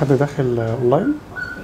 حد داخل اونلاين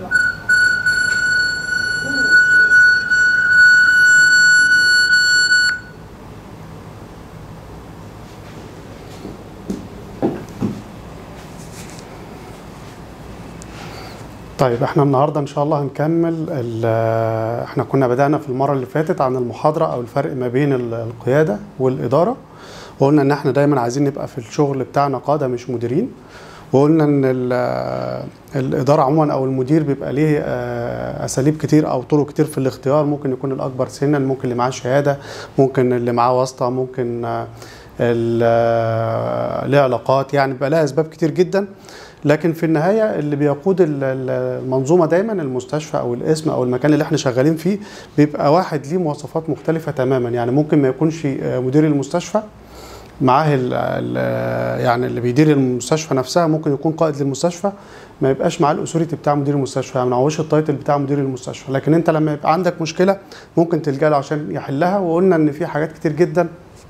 طيب احنا النهارده ان شاء الله هنكمل ال- احنا كنا بدأنا في المرة اللي فاتت عن المحاضرة او الفرق ما بين ال- القيادة والإدارة وقلنا ان احنا دايما عايزين نبقى في الشغل بتاعنا قادة مش مديرين وقلنا ان ال- الإدارة عموما او المدير بيبقى ليه آه، اساليب كتير او طرق كتير في الاختيار ممكن يكون الاكبر سنا ممكن اللي معاه شهادة ممكن اللي معاه واسطة ممكن آه، ال- آه، ليه علاقات يعني بيبقى لها اسباب كتير جدا لكن في النهايه اللي بيقود ال- ال- المنظومه دايما المستشفى او الاسم او المكان اللي احنا شغالين فيه بيبقى واحد ليه مواصفات مختلفه تماما يعني ممكن ما يكونش آه، مدير المستشفى معاه ال ال يعني اللي بيدير المستشفى نفسها ممكن يكون قائد للمستشفى ما يبقاش معاه الاثوريتي بتاع مدير المستشفى يعني ما معهوش التايتل بتاع مدير المستشفى لكن انت لما يبقى عندك مشكله ممكن تلجا له عشان يحلها وقلنا ان في حاجات كتير جدا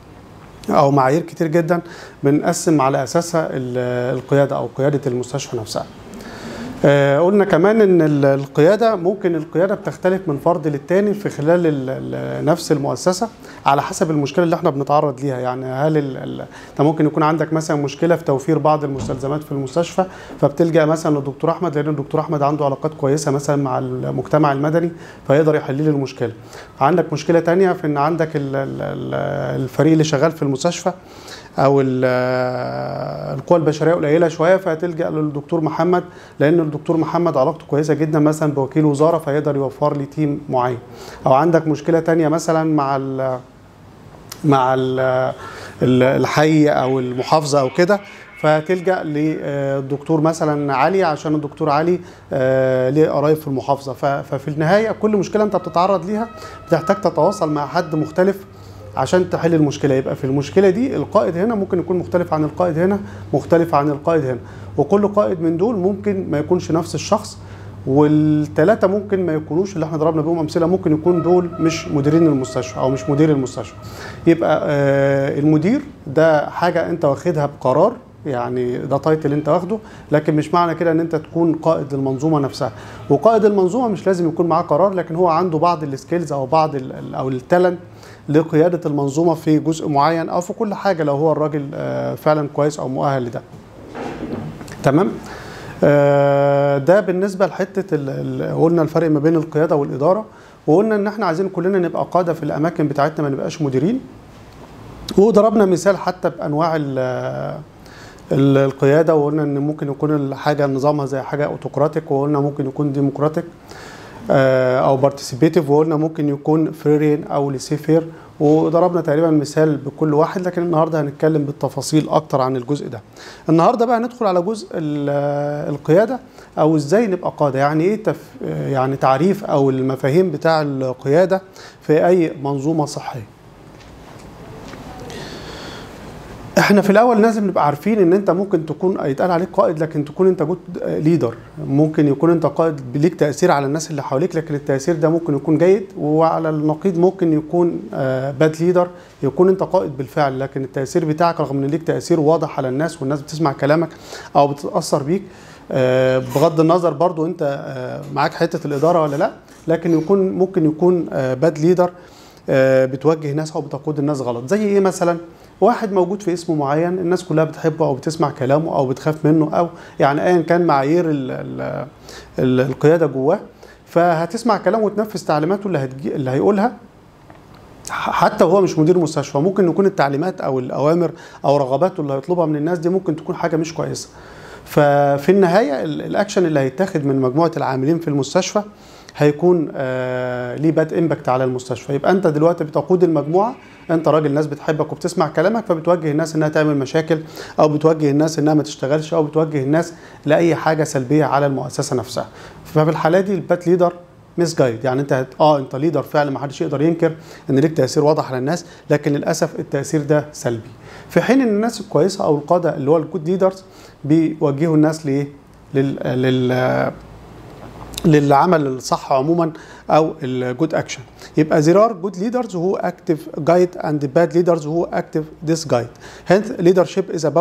او معايير كتير جدا بنقسم على اساسها ال- القياده او قياده المستشفى نفسها آه، قلنا كمان ان ال- القياده ممكن القياده بتختلف من فرد للتاني في خلال ال- ال- نفس المؤسسه على حسب المشكله اللي احنا بنتعرض ليها يعني هل ال- ال- انت ممكن يكون عندك مثلا مشكله في توفير بعض المستلزمات في المستشفى فبتلجا مثلا للدكتور احمد لان الدكتور احمد عنده علاقات كويسه مثلا مع المجتمع المدني فيقدر يحل لي المشكله عندك مشكله تانية في ان عندك ال- ال- ال- الفريق اللي شغال في المستشفى او ال- القوى البشريه قليله شويه فهتلجا للدكتور محمد لان الدكتور محمد علاقته كويسه جدا مثلا بوكيل وزاره فيقدر يوفر لي تيم معين او عندك مشكله تانية مثلا مع ال مع ال ال- الحي او المحافظه او كده فتلجا للدكتور مثلا علي عشان الدكتور علي آه، ليه قرايب في المحافظه ف- ففي النهايه كل مشكله انت بتتعرض ليها بتحتاج تتواصل مع حد مختلف عشان تحل المشكله يبقى في المشكله دي القائد هنا ممكن يكون مختلف عن القائد هنا مختلف عن القائد هنا وكل قائد من دول ممكن ما يكونش نفس الشخص والثلاثه ممكن ما يكونوش اللي احنا ضربنا بيهم امثله ممكن يكون دول مش مديرين المستشفى او مش مدير المستشفى يبقى آه، المدير ده حاجه انت واخدها بقرار يعني ده تايتل انت واخده لكن مش معنى كده ان انت تكون قائد للمنظومه نفسها وقائد المنظومه مش لازم يكون معاه قرار لكن هو عنده بعض السكيلز او بعض ال- ال- او التالنت لقياده المنظومه في جزء معين او في كل حاجه لو هو الراجل آه، فعلا كويس او مؤهل لده تمام آه، ده بالنسبه لحته ال- ال- قلنا الفرق ما بين القياده والاداره وقلنا ان احنا عايزين كلنا نبقى قاده في الاماكن بتاعتنا ما نبقاش مديرين وضربنا مثال حتى بانواع ال- ال- القياده وقلنا ان ممكن يكون الحاجه نظامها زي حاجه اوتوقراطيك وقلنا ممكن يكون ديمقراطيك آه، او بارتيسيبيتيف وقلنا ممكن يكون فريرين او ليسيفير وضربنا تقريبا مثال بكل واحد لكن النهارده هنتكلم بالتفاصيل اكتر عن الجزء ده النهارده بقى ندخل على جزء ال- القياده او ازاي نبقى قاده يعني ايه تف يعني تعريف او المفاهيم بتاع القياده في اي منظومه صحيه احنا في الاول لازم نبقى عارفين ان انت ممكن تكون يتقال عليك قائد لكن تكون انت جود ليدر ممكن يكون انت قائد ليك تاثير على الناس اللي حواليك لكن التاثير ده ممكن يكون جيد وعلى النقيض ممكن يكون باد ليدر يكون انت قائد بالفعل لكن التاثير بتاعك رغم ان ليك تاثير واضح على الناس والناس بتسمع كلامك او بتتاثر بيك آه، بغض النظر برضو انت آه، معاك حته الاداره ولا لا لكن يكون ممكن يكون باد ليدر بتوجه ناس او بتقود الناس غلط زي ايه مثلا واحد موجود في اسم معين الناس كلها بتحبه او بتسمع كلامه او بتخاف منه او يعني ايا كان معايير ال ال ال القياده جواه فهتسمع كلامه وتنفذ تعليماته اللي هتجي اللي هيقولها ح- حتى وهو مش مدير مستشفى ممكن يكون التعليمات او الاوامر او رغباته اللي هيطلبها من الناس دي ممكن تكون حاجه مش كويسه ففي النهايه ال- الاكشن اللي هيتاخد من مجموعه العاملين في المستشفى هيكون آه ليه باد امباكت على المستشفى يبقى انت دلوقتي بتقود المجموعه انت راجل ناس بتحبك وبتسمع كلامك فبتوجه الناس انها تعمل مشاكل او بتوجه الناس انها ما تشتغلش او بتوجه الناس لاي حاجه سلبيه على المؤسسه نفسها ففي الحاله دي البات ليدر ميس جايد يعني انت هت- اه انت ليدر فعلا ما حدش يقدر ينكر ان ليك تاثير واضح على الناس لكن للاسف التاثير ده سلبي في حين ان الناس الكويسه او القاده اللي هو الجود ليدرز بيوجهوا الناس لايه لل, لل للعمل الصح عموما او الجود اكشن يبقى there are good leaders who active guide and bad leaders who active disguide hence leadership is about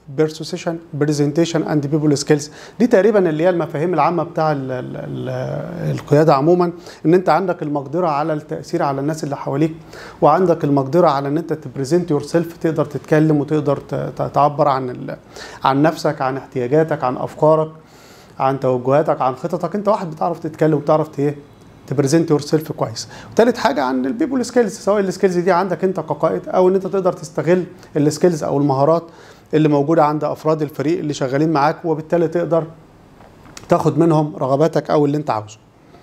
persuasion presentation and people skills دي تقريبا اللي هي المفاهيم العامه بتاع ال ال ال القياده عموما ان انت عندك المقدره على التاثير على الناس اللي حواليك وعندك المقدره على ان انت تبريزنت يور سيلف تقدر تتكلم وتقدر ت- تعبر عن ال- عن نفسك عن احتياجاتك عن افكارك عن توجهاتك عن خططك انت واحد بتعرف تتكلم وبتعرف ايه تبريزنت يور سيلف كويس وثالث حاجه عن البيبول سكيلز سواء السكيلز دي عندك انت كقائد او ان انت تقدر تستغل السكيلز او المهارات اللي موجوده عند افراد الفريق اللي شغالين معاك وبالتالي تقدر تاخد منهم رغباتك او اللي انت عاوزه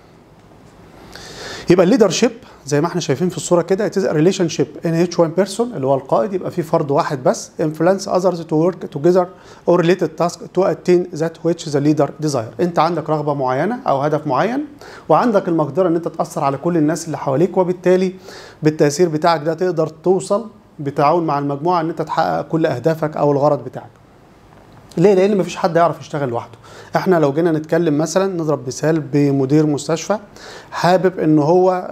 يبقى الليدرشيب زي ما احنا شايفين في الصوره كده it is a relationship in each one person اللي هو القائد يبقى في فرد واحد بس influence others to work together or related task to attain that which the leader desire انت عندك رغبه معينه او هدف معين وعندك المقدره ان انت تاثر على كل الناس اللي حواليك وبالتالي بالتاثير بتاعك ده تقدر توصل بتعاون مع المجموعه ان انت تحقق كل اهدافك او الغرض بتاعك ليه؟ لان مفيش حد يعرف يشتغل لوحده. احنا لو جينا نتكلم مثلا نضرب مثال بمدير مستشفى حابب ان هو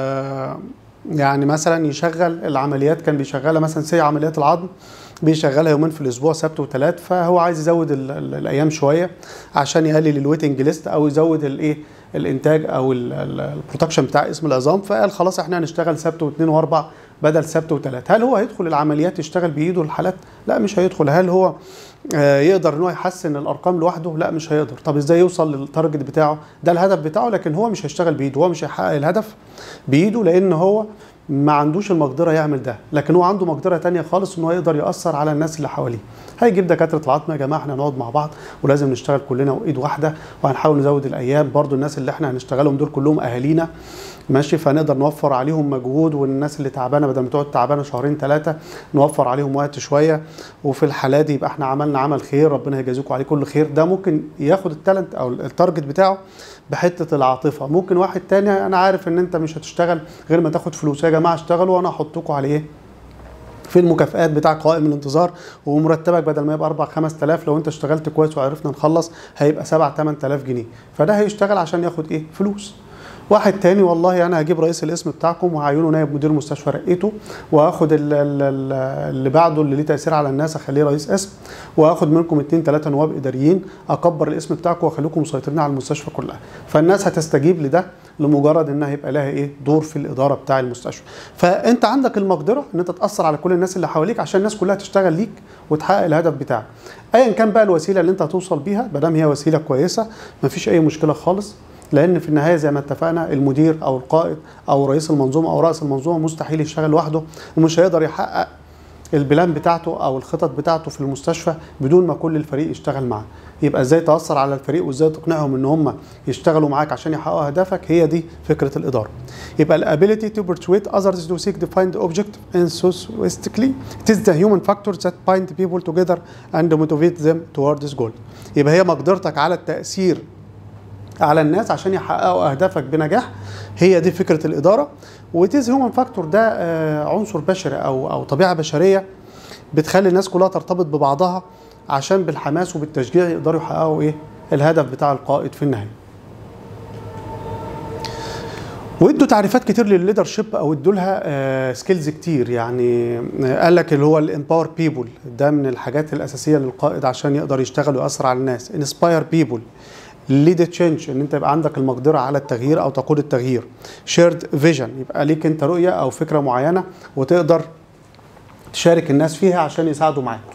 آه يعني مثلا يشغل العمليات كان بيشغلها مثلا سي عمليات العظم بيشغلها يومين في الاسبوع سبت وثلاث فهو عايز يزود ال ال الايام شويه عشان يقلل الويتنج ليست او يزود الايه الانتاج او البرودكشن بتاع اسم العظام فقال خلاص احنا هنشتغل سبت واثنين واربع بدل سبت وثلاث هل هو هيدخل العمليات يشتغل بايده الحالات لا مش هيدخل هل هو آه، يقدر ان هو يحسن الارقام لوحده لا مش هيقدر طب ازاي يوصل للتارجت بتاعه ده الهدف بتاعه لكن هو مش هيشتغل بايده هو مش هيحقق الهدف بايده لان هو ما عندوش المقدره يعمل ده لكن هو عنده مقدره تانية خالص ان هو يقدر ياثر على الناس اللي حواليه هيجيب دكاتره العظم يا جماعه احنا نقعد مع بعض ولازم نشتغل كلنا وايد واحده وهنحاول نزود الايام برضو الناس اللي احنا هنشتغلهم دول كلهم اهالينا ماشي فنقدر نوفر عليهم مجهود والناس اللي تعبانه بدل ما تقعد تعبانه شهرين ثلاثه نوفر عليهم وقت شويه وفي الحاله دي يبقى احنا عملنا عمل خير ربنا يجازيكم عليه كل خير ده ممكن ياخد التالنت او التارجت بتاعه بحته العاطفه ممكن واحد تاني انا عارف ان انت مش هتشتغل غير ما تاخد فلوس يا جماعه اشتغلوا وانا هحطكم على ايه في المكافآت بتاع قوائم الانتظار ومرتبك بدل ما يبقى 4 5000 لو انت اشتغلت كويس وعرفنا نخلص هيبقى 7 8000 جنيه فده هيشتغل عشان ياخد ايه فلوس واحد تاني والله انا هجيب رئيس القسم بتاعكم وهعينه نائب مدير مستشفى رقيته واخد ال- ال- ال- اللي بعده اللي ليه تاثير على الناس اخليه رئيس قسم واخد منكم اتنين تلاته نواب اداريين اكبر الاسم بتاعكم واخليكم مسيطرين على المستشفى كلها فالناس هتستجيب لده لمجرد انها هيبقى لها ايه دور في الاداره بتاع المستشفى فانت عندك المقدره ان انت تاثر على كل الناس اللي حواليك عشان الناس كلها تشتغل ليك وتحقق الهدف بتاعك ايا كان بقى الوسيله اللي انت هتوصل بيها ما دام هي وسيله كويسه مفيش اي مشكله خالص لان في النهايه زي ما اتفقنا المدير او القائد او رئيس المنظومه او راس المنظومه مستحيل يشتغل لوحده ومش هيقدر يحقق البلان بتاعته او الخطط بتاعته في المستشفى بدون ما كل الفريق يشتغل معاه يبقى ازاي تاثر على الفريق وازاي تقنعهم ان هم يشتغلوا معاك عشان يحققوا اهدافك هي دي فكره الاداره يبقى الابيليتي to persuade others to seek defined objective enthusiastically it is the human factor that bind people together and motivate them toward this goal يبقى هي مقدرتك على التاثير على الناس عشان يحققوا اهدافك بنجاح هي دي فكره الاداره وتيز هيومن فاكتور ده آه، عنصر بشري او او طبيعه بشريه بتخلي الناس كلها ترتبط ببعضها عشان بالحماس وبالتشجيع يقدروا يحققوا ايه الهدف بتاع القائد في النهايه وادوا تعريفات كتير للليدرشيب او ادوا لها سكيلز كتير يعني آه، قال لك اللي هو الامباور بيبول ده من الحاجات الاساسيه للقائد عشان يقدر يشتغل ويأثر على الناس انسباير بيبول ليد تشينج ان انت يبقى عندك المقدره على التغيير او تقود التغيير شيرد فيجن يبقى ليك انت رؤيه او فكره معينه وتقدر تشارك الناس فيها عشان يساعدوا معاك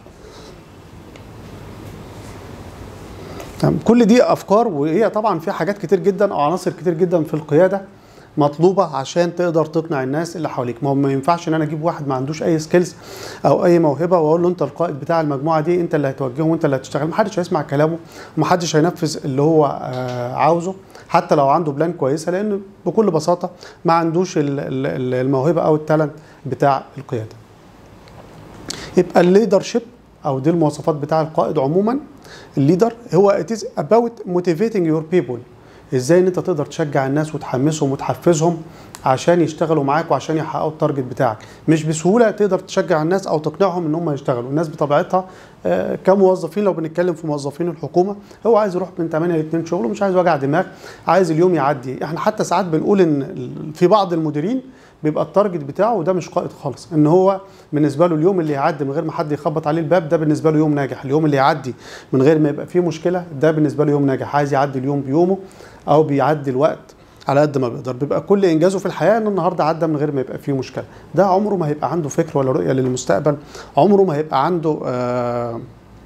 تمام كل دي افكار وهي طبعا في حاجات كتير جدا او عناصر كتير جدا في القياده مطلوبه عشان تقدر تقنع الناس اللي حواليك ما هو ما ينفعش ان انا اجيب واحد ما عندوش اي سكيلز او اي موهبه واقول له انت القائد بتاع المجموعه دي انت اللي هتوجههم وانت اللي هتشتغل محدش هيسمع كلامه ومحدش هينفذ اللي هو آه، عاوزه حتى لو عنده بلان كويسه لان بكل بساطه ما عندوش ال- ال- ال- الموهبه او التالنت بتاع القياده يبقى الليدرشيب او دي المواصفات بتاع القائد عموما الليدر هو it is about motivating your people ازاي ان انت تقدر تشجع الناس وتحمسهم وتحفزهم عشان يشتغلوا معاك وعشان يحققوا التارجت بتاعك مش بسهوله تقدر تشجع الناس او تقنعهم ان هم يشتغلوا الناس بطبيعتها آه، كموظفين لو بنتكلم في موظفين الحكومه هو عايز يروح من 8 ل 2 شغله مش عايز وجع دماغ عايز اليوم يعدي احنا حتى ساعات بنقول ان ال- في بعض المديرين بيبقى التارجت بتاعه وده مش قائد خالص ان هو بالنسبه له اليوم اللي يعدي من غير ما حد يخبط عليه الباب ده بالنسبه له يوم ناجح اليوم اللي يعدي من غير ما يبقى فيه مشكله ده بالنسبه له يوم ناجح عايز يعدي اليوم بيومه او بيعدي الوقت على قد ما بيقدر بيبقى كل انجازه في الحياه ان النهارده عدى من غير ما يبقى فيه مشكله ده عمره ما هيبقى عنده فكر ولا رؤيه للمستقبل عمره ما هيبقى عنده آه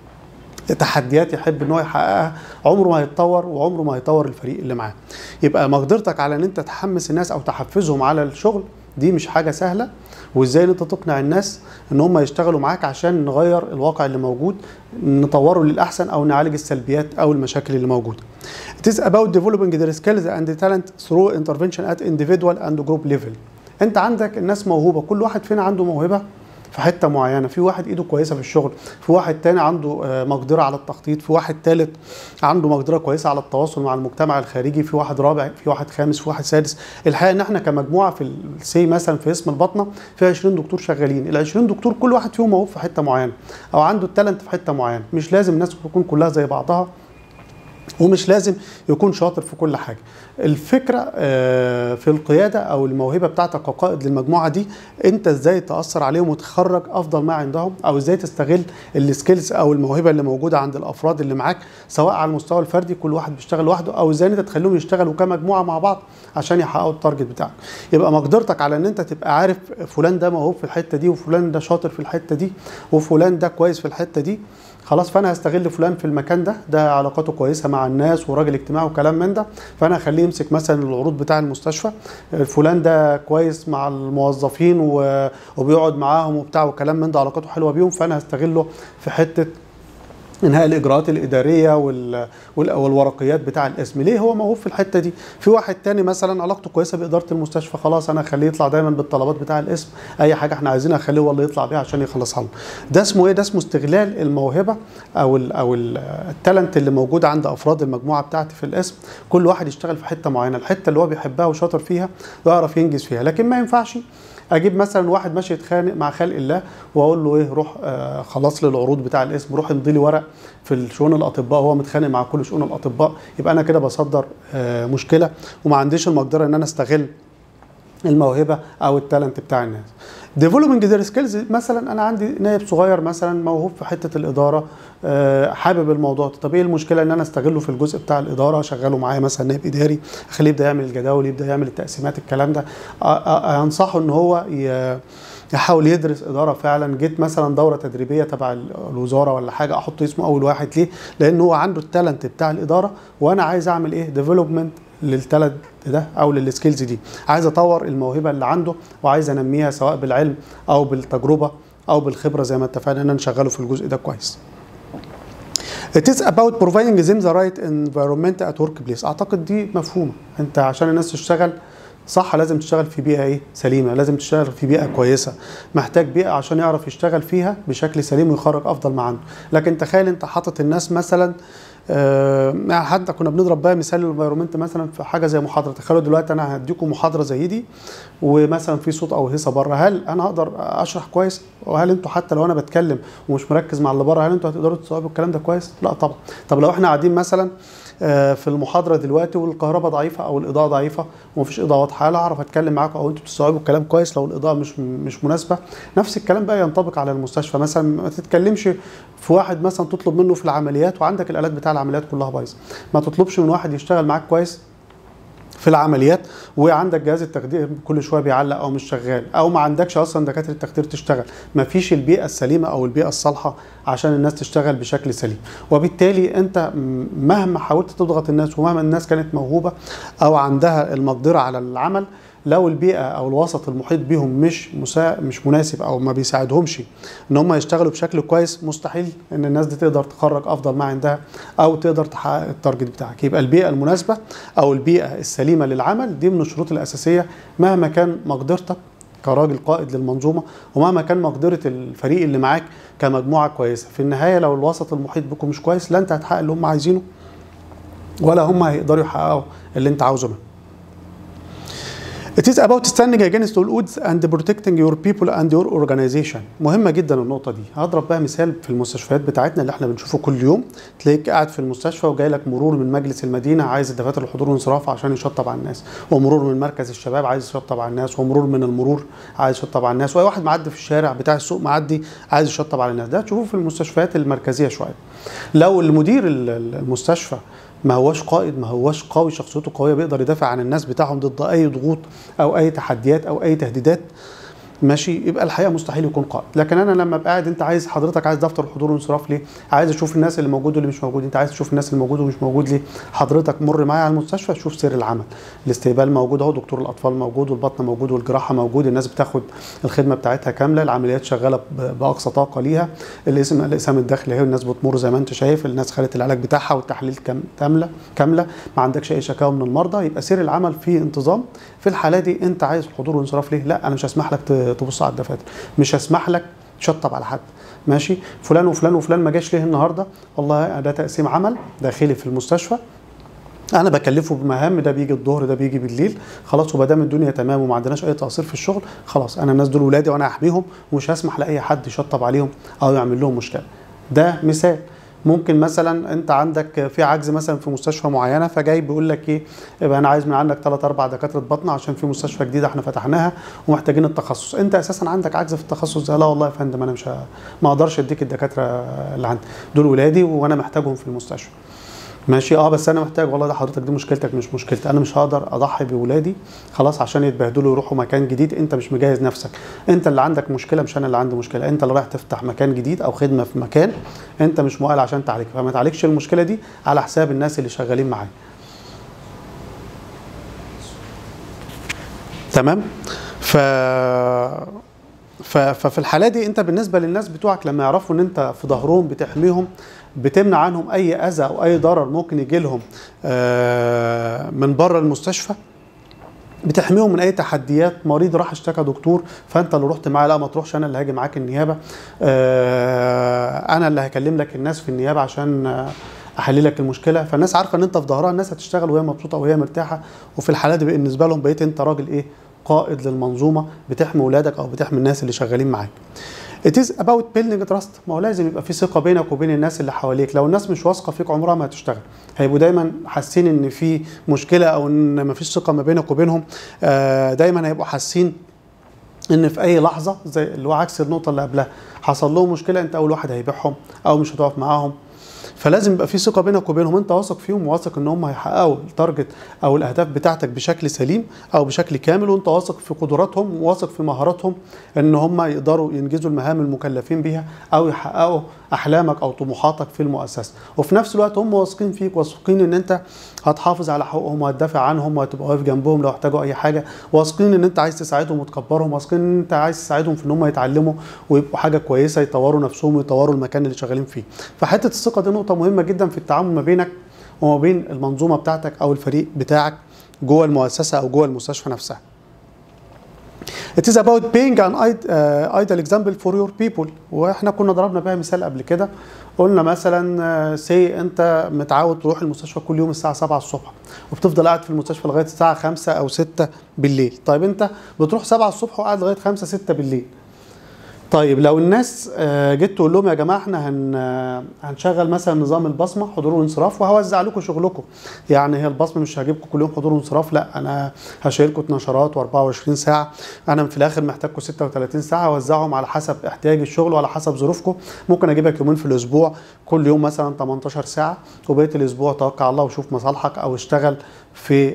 تحديات يحب ان هو يحققها عمره ما هيتطور وعمره ما هيطور الفريق اللي معاه يبقى مقدرتك على ان انت تحمس الناس او تحفزهم على الشغل دي مش حاجه سهله وازاي ان انت تقنع الناس ان هم يشتغلوا معاك عشان نغير الواقع اللي موجود نطوره للاحسن او نعالج السلبيات او المشاكل اللي موجوده It is about developing their skills and talent through intervention at individual and group level. انت عندك الناس موهوبه كل واحد فينا عنده موهبه في حته معينه في واحد ايده كويسه في الشغل في واحد تاني عنده آه، مقدره على التخطيط في واحد تالت عنده مقدره كويسه على التواصل مع المجتمع الخارجي في واحد رابع في واحد خامس في واحد سادس الحقيقه ان احنا كمجموعه في السي مثلا في اسم البطنه في 20 دكتور شغالين ال 20 دكتور كل واحد فيهم موهوب في حته معينه او عنده التالنت في حته معينه مش لازم الناس تكون كلها زي بعضها ومش لازم يكون شاطر في كل حاجه الفكره آه، في القياده او الموهبه بتاعتك كقائد للمجموعه دي انت ازاي تاثر عليهم وتخرج افضل ما عندهم او ازاي تستغل السكيلز او الموهبه اللي موجوده عند الافراد اللي معاك سواء على المستوى الفردي كل واحد بيشتغل لوحده او ازاي انت تخليهم يشتغلوا كمجموعه مع بعض عشان يحققوا التارجت بتاعك يبقى مقدرتك على ان انت تبقى عارف فلان ده موهوب في الحته دي وفلان ده شاطر في الحته دي وفلان ده كويس في الحته دي خلاص فانا هستغل فلان في المكان ده ده علاقاته كويسه مع الناس وراجل اجتماعي وكلام من ده فانا هخليه يمسك مثلا العروض بتاع المستشفى فلان ده كويس مع الموظفين و- وبيقعد معاهم وبتاع وكلام من ده علاقاته حلوه بيهم فانا هستغله في حته انهاء الاجراءات الاداريه وال... وال... والورقيات بتاع الاسم ليه هو موهوب في الحته دي في واحد تاني مثلا علاقته كويسه باداره المستشفى خلاص انا اخليه يطلع دايما بالطلبات بتاع الاسم اي حاجه احنا عايزينها اخليه هو اللي يطلع بيها عشان يخلصها لنا ده اسمه ايه ده اسمه استغلال الموهبه او ال... او ال- التالنت اللي موجود عند افراد المجموعه بتاعتي في الاسم كل واحد يشتغل في حته معينه الحته اللي هو بيحبها وشاطر فيها ويعرف ينجز فيها لكن ما ينفعش اجيب مثلا واحد ماشي يتخانق مع خلق الله واقول له ايه روح آه خلص لي العروض بتاع الاسم روح امضي لي ورق في شؤون الاطباء وهو متخانق مع كل شؤون الاطباء يبقى انا كده بصدر آه مشكله وما عنديش المقدره ان انا استغل الموهبه او التالنت بتاع الناس ديفلوبينج ذير سكيلز مثلا انا عندي نائب صغير مثلا موهوب في حته الاداره آه، حابب الموضوع ده. طب ايه المشكله ان انا استغله في الجزء بتاع الاداره اشغله معايا مثلا نائب اداري اخليه يبدا يعمل الجداول يبدا يعمل التقسيمات الكلام ده آه، آه، انصحه ان هو ي- يحاول يدرس اداره فعلا جيت مثلا دوره تدريبيه تبع ال- الوزاره ولا حاجه احط اسمه اول واحد ليه لان هو عنده التالنت بتاع الاداره وانا عايز اعمل ايه ديفلوبمنت للتالنت ده او للسكيلز دي عايز اطور الموهبه اللي عنده وعايز انميها سواء بالعلم او بالتجربه او بالخبره زي ما اتفقنا ان انا نشغله في الجزء ده كويس It is about providing them the right environment at workplace اعتقد دي مفهومه انت عشان الناس تشتغل صح لازم تشتغل في بيئه ايه سليمه لازم تشتغل في بيئه كويسه محتاج بيئه عشان يعرف يشتغل فيها بشكل سليم ويخرج افضل ما عنده لكن تخيل انت حاطط الناس مثلا آه، يعني حتى كنا بنضرب بقى مثال الانفايرمنت مثلا في حاجه زي محاضره تخيلوا دلوقتي انا هديكم محاضره زي دي ومثلا في صوت او هيصه بره هل انا اقدر اشرح كويس وهل انتوا حتى لو انا بتكلم ومش مركز مع اللي بره هل انتوا هتقدروا تستوعبوا الكلام ده كويس لا طبعا طب لو احنا قاعدين مثلا آه، في المحاضره دلوقتي والكهرباء ضعيفه او الاضاءه ضعيفه ومفيش اضاءه واضحه هل اعرف اتكلم معاكم او انتوا بتستوعبوا الكلام كويس لو الاضاءه مش مش مناسبه نفس الكلام بقى ينطبق على المستشفى مثلا ما تتكلمش في واحد مثلا تطلب منه في العمليات وعندك الالات بتاع العمليات كلها بايظه ما تطلبش من واحد يشتغل معاك كويس في العمليات وعندك جهاز التخدير كل شويه بيعلق او مش شغال او ما عندكش اصلا دكاتره تخدير تشتغل ما فيش البيئه السليمه او البيئه الصالحه عشان الناس تشتغل بشكل سليم وبالتالي انت م- مهما حاولت تضغط الناس ومهما الناس كانت موهوبه او عندها المقدره على العمل لو البيئه او الوسط المحيط بيهم مش مسا... مش مناسب او ما بيساعدهمش ان هم يشتغلوا بشكل كويس مستحيل ان الناس دي تقدر تخرج افضل ما عندها او تقدر تحقق التارجت بتاعك يبقى البيئه المناسبه او البيئه السليمه للعمل دي من الشروط الاساسيه مهما كان مقدرتك كراجل قائد للمنظومه ومهما كان مقدره الفريق اللي معاك كمجموعه كويسه في النهايه لو الوسط المحيط بكم مش كويس لا انت هتحقق اللي هم عايزينه ولا هم هيقدروا يحققوا اللي انت عاوزه منهم It is about standing against all odds and protecting your people and your organization. مهمة جدا النقطة دي، هضرب بقى مثال في المستشفيات بتاعتنا اللي احنا بنشوفه كل يوم، تلاقيك قاعد في المستشفى وجاي لك مرور من مجلس المدينة عايز الدفاتر الحضور والانصراف عشان يشطب على الناس، ومرور من مركز الشباب عايز يشطب على الناس، ومرور من المرور عايز يشطب على الناس، واي واحد معدي في الشارع بتاع السوق معدي عايز يشطب على الناس، ده تشوفوه في المستشفيات المركزية شوية. لو المدير المستشفى ما هوش قائد ما هوش قوي شخصيته قويه بيقدر يدافع عن الناس بتاعهم ضد اي ضغوط او اي تحديات او اي تهديدات ماشي يبقى الحقيقه مستحيل يكون قائد لكن انا لما ابقى قاعد انت عايز حضرتك عايز دفتر الحضور والانصراف ليه عايز اشوف الناس اللي موجود واللي مش موجود انت عايز تشوف الناس اللي موجود ومش موجود ليه حضرتك مر معايا على المستشفى شوف سير العمل الاستقبال موجود اهو دكتور الاطفال موجود والبطن موجود والجراحه موجود الناس بتاخد الخدمه بتاعتها كامله العمليات شغاله باقصى طاقه ليها الاسم الاقسام الداخلي اهي الناس بتمر زي ما انت شايف الناس خدت العلاج بتاعها والتحاليل كامله كامله ما عندكش اي شكاوى من المرضى يبقى سير العمل فيه انتظام في الحاله دي انت عايز حضور وانصراف ليه لا انا مش هسمح لك تبص على الدفاتر مش هسمح لك تشطب على حد ماشي فلان وفلان وفلان ما جاش ليه النهارده والله ده تقسيم عمل داخلي في المستشفى انا بكلفه بمهام ده بيجي الظهر ده بيجي بالليل خلاص وما دام الدنيا تمام وما عندناش اي تقصير في الشغل خلاص انا الناس دول ولادي وانا هحميهم ومش هسمح لاي حد يشطب عليهم او يعمل لهم مشكله ده مثال ممكن مثلا انت عندك في عجز مثلا في مستشفى معينه فجاي بيقول لك ايه يبقى انا عايز من عندك ثلاث اربع دكاتره بطن عشان في مستشفى جديده احنا فتحناها ومحتاجين التخصص انت اساسا عندك عجز في التخصص ده لا والله يا فندم انا مش ه... ما اقدرش اديك الدكاتره اللي عندي دول ولادي وانا محتاجهم في المستشفى ماشي اه بس انا محتاج والله ده حضرتك دي مشكلتك مش مشكلتي انا مش هقدر اضحي بولادي خلاص عشان يتبهدلوا ويروحوا مكان جديد انت مش مجهز نفسك انت اللي عندك مشكله مش انا اللي عندي مشكله انت اللي رايح تفتح مكان جديد او خدمه في مكان انت مش مؤهل عشان تعالج فما تعالجش المشكله دي على حساب الناس اللي شغالين معاك تمام ف ففي الحاله دي انت بالنسبه للناس بتوعك لما يعرفوا ان انت في ظهرهم بتحميهم بتمنع عنهم اي اذى او اي ضرر ممكن يجي لهم من بره المستشفى بتحميهم من اي تحديات مريض راح اشتكى دكتور فانت اللي رحت معاه لا ما تروحش انا اللي هاجي معاك النيابه انا اللي هكلم لك الناس في النيابه عشان احل لك المشكله فالناس عارفه ان انت في ظهرها الناس هتشتغل وهي مبسوطه وهي مرتاحه وفي الحالات دي بالنسبه لهم بقيت انت راجل ايه قائد للمنظومه بتحمي ولادك او بتحمي الناس اللي شغالين معاك It is about building trust ما هو لازم يبقى في ثقه بينك وبين الناس اللي حواليك لو الناس مش واثقه فيك عمرها ما هتشتغل هيبقوا دايما حاسين ان في مشكله او ان ما فيش ثقه ما بينك وبينهم دايما هيبقوا حاسين ان في اي لحظه زي اللي هو عكس النقطه اللي قبلها حصل لهم مشكله انت اول واحد هيبيعهم او مش هتقف معاهم فلازم يبقى في ثقه بينك وبينهم انت واثق فيهم واثق ان هم هيحققوا التارجت او الاهداف بتاعتك بشكل سليم او بشكل كامل وانت واثق في قدراتهم واثق في مهاراتهم ان هم يقدروا ينجزوا المهام المكلفين بيها او يحققوا احلامك او طموحاتك في المؤسسه وفي نفس الوقت هم واثقين فيك واثقين ان انت هتحافظ على حقوقهم وهتدافع عنهم وهتبقى واقف جنبهم لو احتاجوا اي حاجه واثقين ان انت عايز تساعدهم وتكبرهم واثقين ان انت عايز تساعدهم في ان هم يتعلموا ويبقوا حاجه كويسه يطوروا نفسهم ويطوروا المكان اللي شغالين فيه فحته الثقه دي نقطه مهمه جدا في التعامل ما بينك وما بين المنظومه بتاعتك او الفريق بتاعك جوه المؤسسه او جوه المستشفى نفسها It is about being an ideal example for your people واحنا كنا ضربنا بها مثال قبل كده قلنا مثلا سي انت متعود تروح المستشفى كل يوم الساعه 7 الصبح وبتفضل قاعد في المستشفى لغايه الساعه 5 او 6 بالليل طيب انت بتروح 7 الصبح وقاعد لغايه 5 6 بالليل طيب لو الناس جيت تقول لهم يا جماعه احنا هن هنشغل مثلا نظام البصمه حضور وانصراف وهوزع لكم شغلكم يعني هي البصمه مش هجيبكم كل يوم حضور وانصراف لا انا هشيلكم نشرات و24 ساعه انا في الاخر محتاجكم 36 ساعه اوزعهم على حسب احتياج الشغل وعلى حسب ظروفكم ممكن اجيبك يومين في الاسبوع كل يوم مثلا 18 ساعه وبقيه الاسبوع توكل على الله وشوف مصالحك او اشتغل في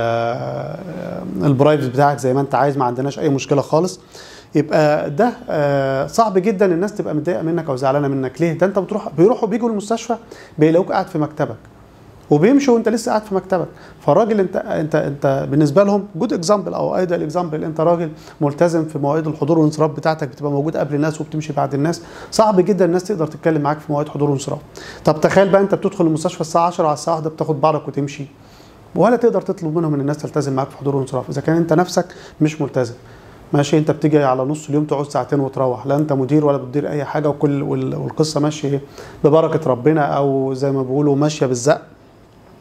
البرايفت بتاعك زي ما انت عايز ما عندناش اي مشكله خالص يبقى ده آه صعب جدا الناس تبقى متضايقه منك او زعلانه منك ليه ده انت بتروح بيروحوا بيجوا المستشفى بيلاقوك قاعد في مكتبك وبيمشوا وانت لسه قاعد في مكتبك فالراجل انت انت انت بالنسبه لهم جود اكزامبل او ايدل اكزامبل انت راجل ملتزم في مواعيد الحضور والانصراف بتاعتك بتبقى موجود قبل الناس وبتمشي بعد الناس صعب جدا الناس تقدر تتكلم معاك في مواعيد حضور وانصراف طب تخيل بقى انت بتدخل المستشفى الساعه 10 على الساعه 1 بتاخد بعضك وتمشي ولا تقدر تطلب منهم ان الناس تلتزم معاك في حضور وانصراف اذا كان انت نفسك مش ملتزم ماشي انت بتيجي على نص اليوم تقعد ساعتين وتروح لا انت مدير ولا بتدير اي حاجه وكل والقصه ماشيه ببركه ربنا او زي ما بيقولوا ماشيه بالزق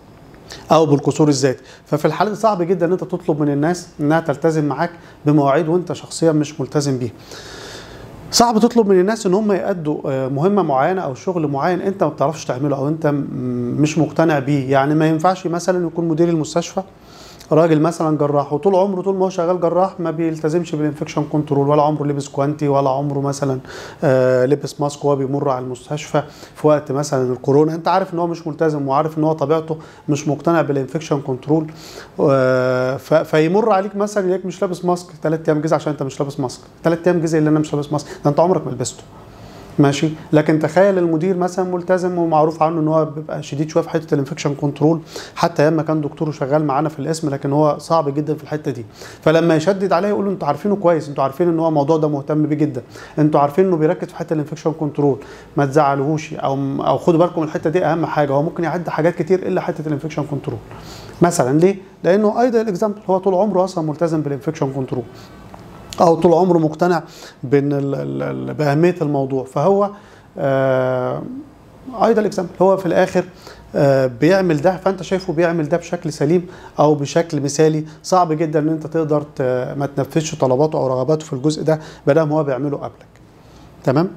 او بالقصور الذاتي ففي الحاله دي صعب جدا ان انت تطلب من الناس انها تلتزم معاك بمواعيد وانت شخصيا مش ملتزم بيها صعب تطلب من الناس ان هم يأدوا آه، مهمه معينه او شغل معين انت ما بتعرفش تعمله او انت م- مش مقتنع بيه يعني ما ينفعش مثلا يكون مدير المستشفى راجل مثلا جراح وطول عمره طول ما هو شغال جراح ما بيلتزمش بالانفكشن كنترول ولا عمره لبس كوانتي ولا عمره مثلا آه لبس ماسك وهو بيمر على المستشفى في وقت مثلا الكورونا انت عارف ان هو مش ملتزم وعارف ان هو طبيعته مش مقتنع بالانفكشن كنترول آه ف- فيمر عليك مثلا يلاقيك مش لابس ماسك ثلاث ايام جزء عشان انت مش لابس ماسك ثلاث ايام جزء اللي انا مش لابس ماسك ده انت عمرك ما لبسته ماشي لكن تخيل المدير مثلا ملتزم ومعروف عنه ان هو بيبقى شديد شويه في حته الانفكشن كنترول حتى ايام ما كان دكتور شغال معانا في الاسم لكن هو صعب جدا في الحته دي فلما يشدد عليه يقول له انتوا عارفينه كويس انتوا عارفين ان هو الموضوع ده مهتم بيه جدا انتوا عارفين انه بيركز في حته الانفكشن كنترول ما تزعلوهوش او او خدوا بالكم من الحته دي اهم حاجه هو ممكن يعدي حاجات كتير الا حته الانفكشن كنترول مثلا ليه لانه ايضا الاكزامبل هو طول عمره اصلا ملتزم بالانفكشن كنترول او طول عمره مقتنع بان ال- ال- ال- باهميه الموضوع فهو آه ايضا الاكزامبل هو في الاخر آه بيعمل ده فانت شايفه بيعمل ده بشكل سليم او بشكل مثالي صعب جدا ان انت تقدر ت- ما تنفذش طلباته او رغباته في الجزء ده ما دام هو بيعمله قبلك تمام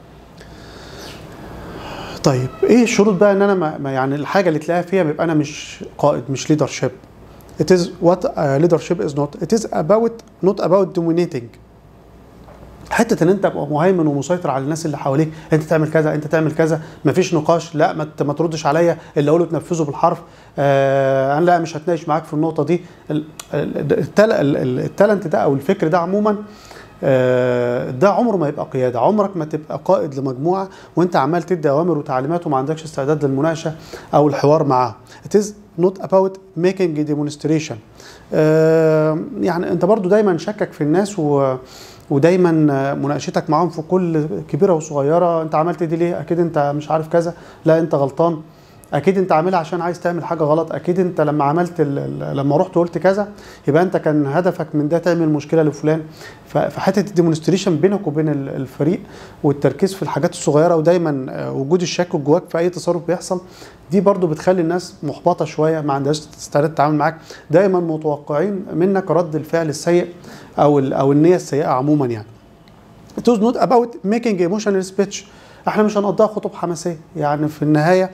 طيب ايه الشروط بقى ان انا ما ما- يعني الحاجه اللي تلاقيها فيها بيبقى انا مش قائد مش ليدر شيب It is what uh, leadership is not. It is about not about dominating. حته ان انت تبقى مهيمن ومسيطر على الناس اللي حواليك انت تعمل كذا انت تعمل كذا مفيش نقاش لا ما ت- ما تردش عليا اللي اقوله تنفذه بالحرف آه انا لا مش هتناقش معاك في النقطه دي ال- ال- التل- ال- ال- التالنت ده او الفكر ده عموما آه، ده عمره ما يبقى قياده عمرك ما تبقى قائد لمجموعه وانت عمال تدي اوامر وتعليمات وما عندكش استعداد للمناقشه او الحوار معاه it is not about making a demonstration آه، يعني انت برضو دايما شكك في الناس و ودايما مناقشتك معاهم في كل كبيره وصغيره انت عملت دي ليه اكيد انت مش عارف كذا لا انت غلطان اكيد انت عاملها عشان عايز تعمل حاجه غلط اكيد انت لما عملت ال- ال- لما رحت وقلت كذا يبقى انت كان هدفك من ده تعمل مشكله لفلان ف- فحته الديمونستريشن بينك وبين ال- الفريق والتركيز في الحاجات الصغيره ودايما آه، وجود الشك جواك في اي تصرف بيحصل دي برضو بتخلي الناس محبطه شويه ما عندهاش استعداد تتعامل معاك دايما متوقعين منك رد الفعل السيء او ال- او النيه السيئه عموما يعني It was not about making emotional speech احنا مش هنقضيها خطب حماسيه يعني في النهايه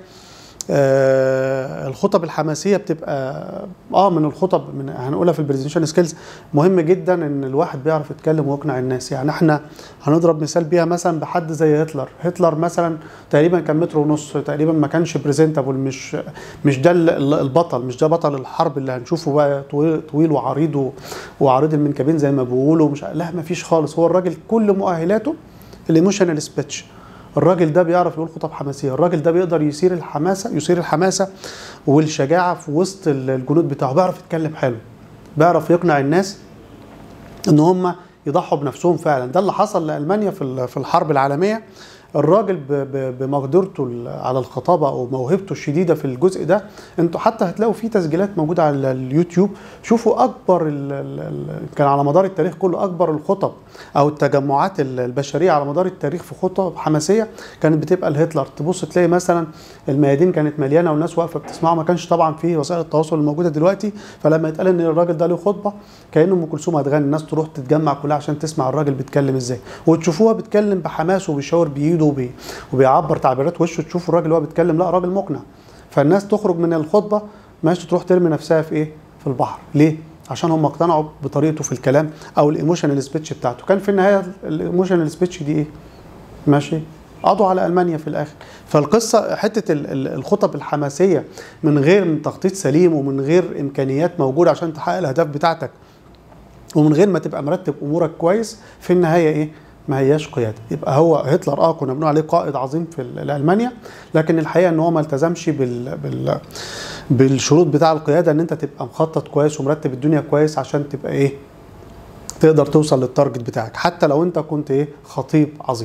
آه الخطب الحماسيه بتبقى اه من الخطب من هنقولها في البرزنتيشن سكيلز مهم جدا ان الواحد بيعرف يتكلم ويقنع الناس يعني احنا هنضرب مثال بيها مثلا بحد زي هتلر هتلر مثلا تقريبا كان متر ونص تقريبا ما كانش بريزنتابل مش مش ده ال- ال- البطل مش ده بطل الحرب اللي هنشوفه بقى طويل, طويل وعريض و- وعريض المنكبين زي ما بيقولوا مش لا ما فيش خالص هو الراجل كل مؤهلاته الايموشنال سبيتش الراجل ده بيعرف يقول خطب حماسيه الراجل ده بيقدر يثير الحماسه يثير الحماسه والشجاعه في وسط ال- الجنود بتاعه بيعرف يتكلم حلو بيعرف يقنع الناس ان هم يضحوا بنفسهم فعلا ده اللي حصل لالمانيا في ال- في الحرب العالميه الراجل ب- ب- بمقدرته ال- على الخطابه او موهبته الشديده في الجزء ده انتوا حتى هتلاقوا في تسجيلات موجوده على اليوتيوب شوفوا اكبر ال ال ال كان على مدار التاريخ كله اكبر الخطب او التجمعات ال- البشريه على مدار التاريخ في خطب حماسيه كانت بتبقى لهتلر تبص تلاقي مثلا الميادين كانت مليانه والناس واقفه بتسمعه ما كانش طبعا في وسائل التواصل الموجوده دلوقتي فلما يتقال ان الراجل ده له خطبه كانه ام كلثوم هتغني الناس تروح تتجمع كلها عشان تسمع الراجل بيتكلم ازاي وتشوفوها بيتكلم بحماس وبيشاور بايده وبي وبيعبر تعبيرات وشه تشوفوا الراجل وهو بيتكلم لا راجل مقنع فالناس تخرج من الخطبه ماشي تروح ترمي نفسها في ايه في البحر ليه عشان هم اقتنعوا بطريقته في الكلام او الايموشنال سبيتش بتاعته كان في النهايه الايموشنال سبيتش دي ايه ماشي قضوا على المانيا في الاخر فالقصه حته ال- ال- الخطب الحماسيه من غير من تخطيط سليم ومن غير امكانيات موجوده عشان تحقق الاهداف بتاعتك ومن غير ما تبقى مرتب امورك كويس في النهايه ايه ما هياش قياده يبقى هو هتلر اه كنا بنقول عليه قائد عظيم في ال- المانيا لكن الحقيقه ان هو ما التزمش بال, بال بالشروط بتاع القياده ان انت تبقى مخطط كويس ومرتب الدنيا كويس عشان تبقى ايه تقدر توصل للتارجت بتاعك حتى لو انت كنت ايه خطيب عظيم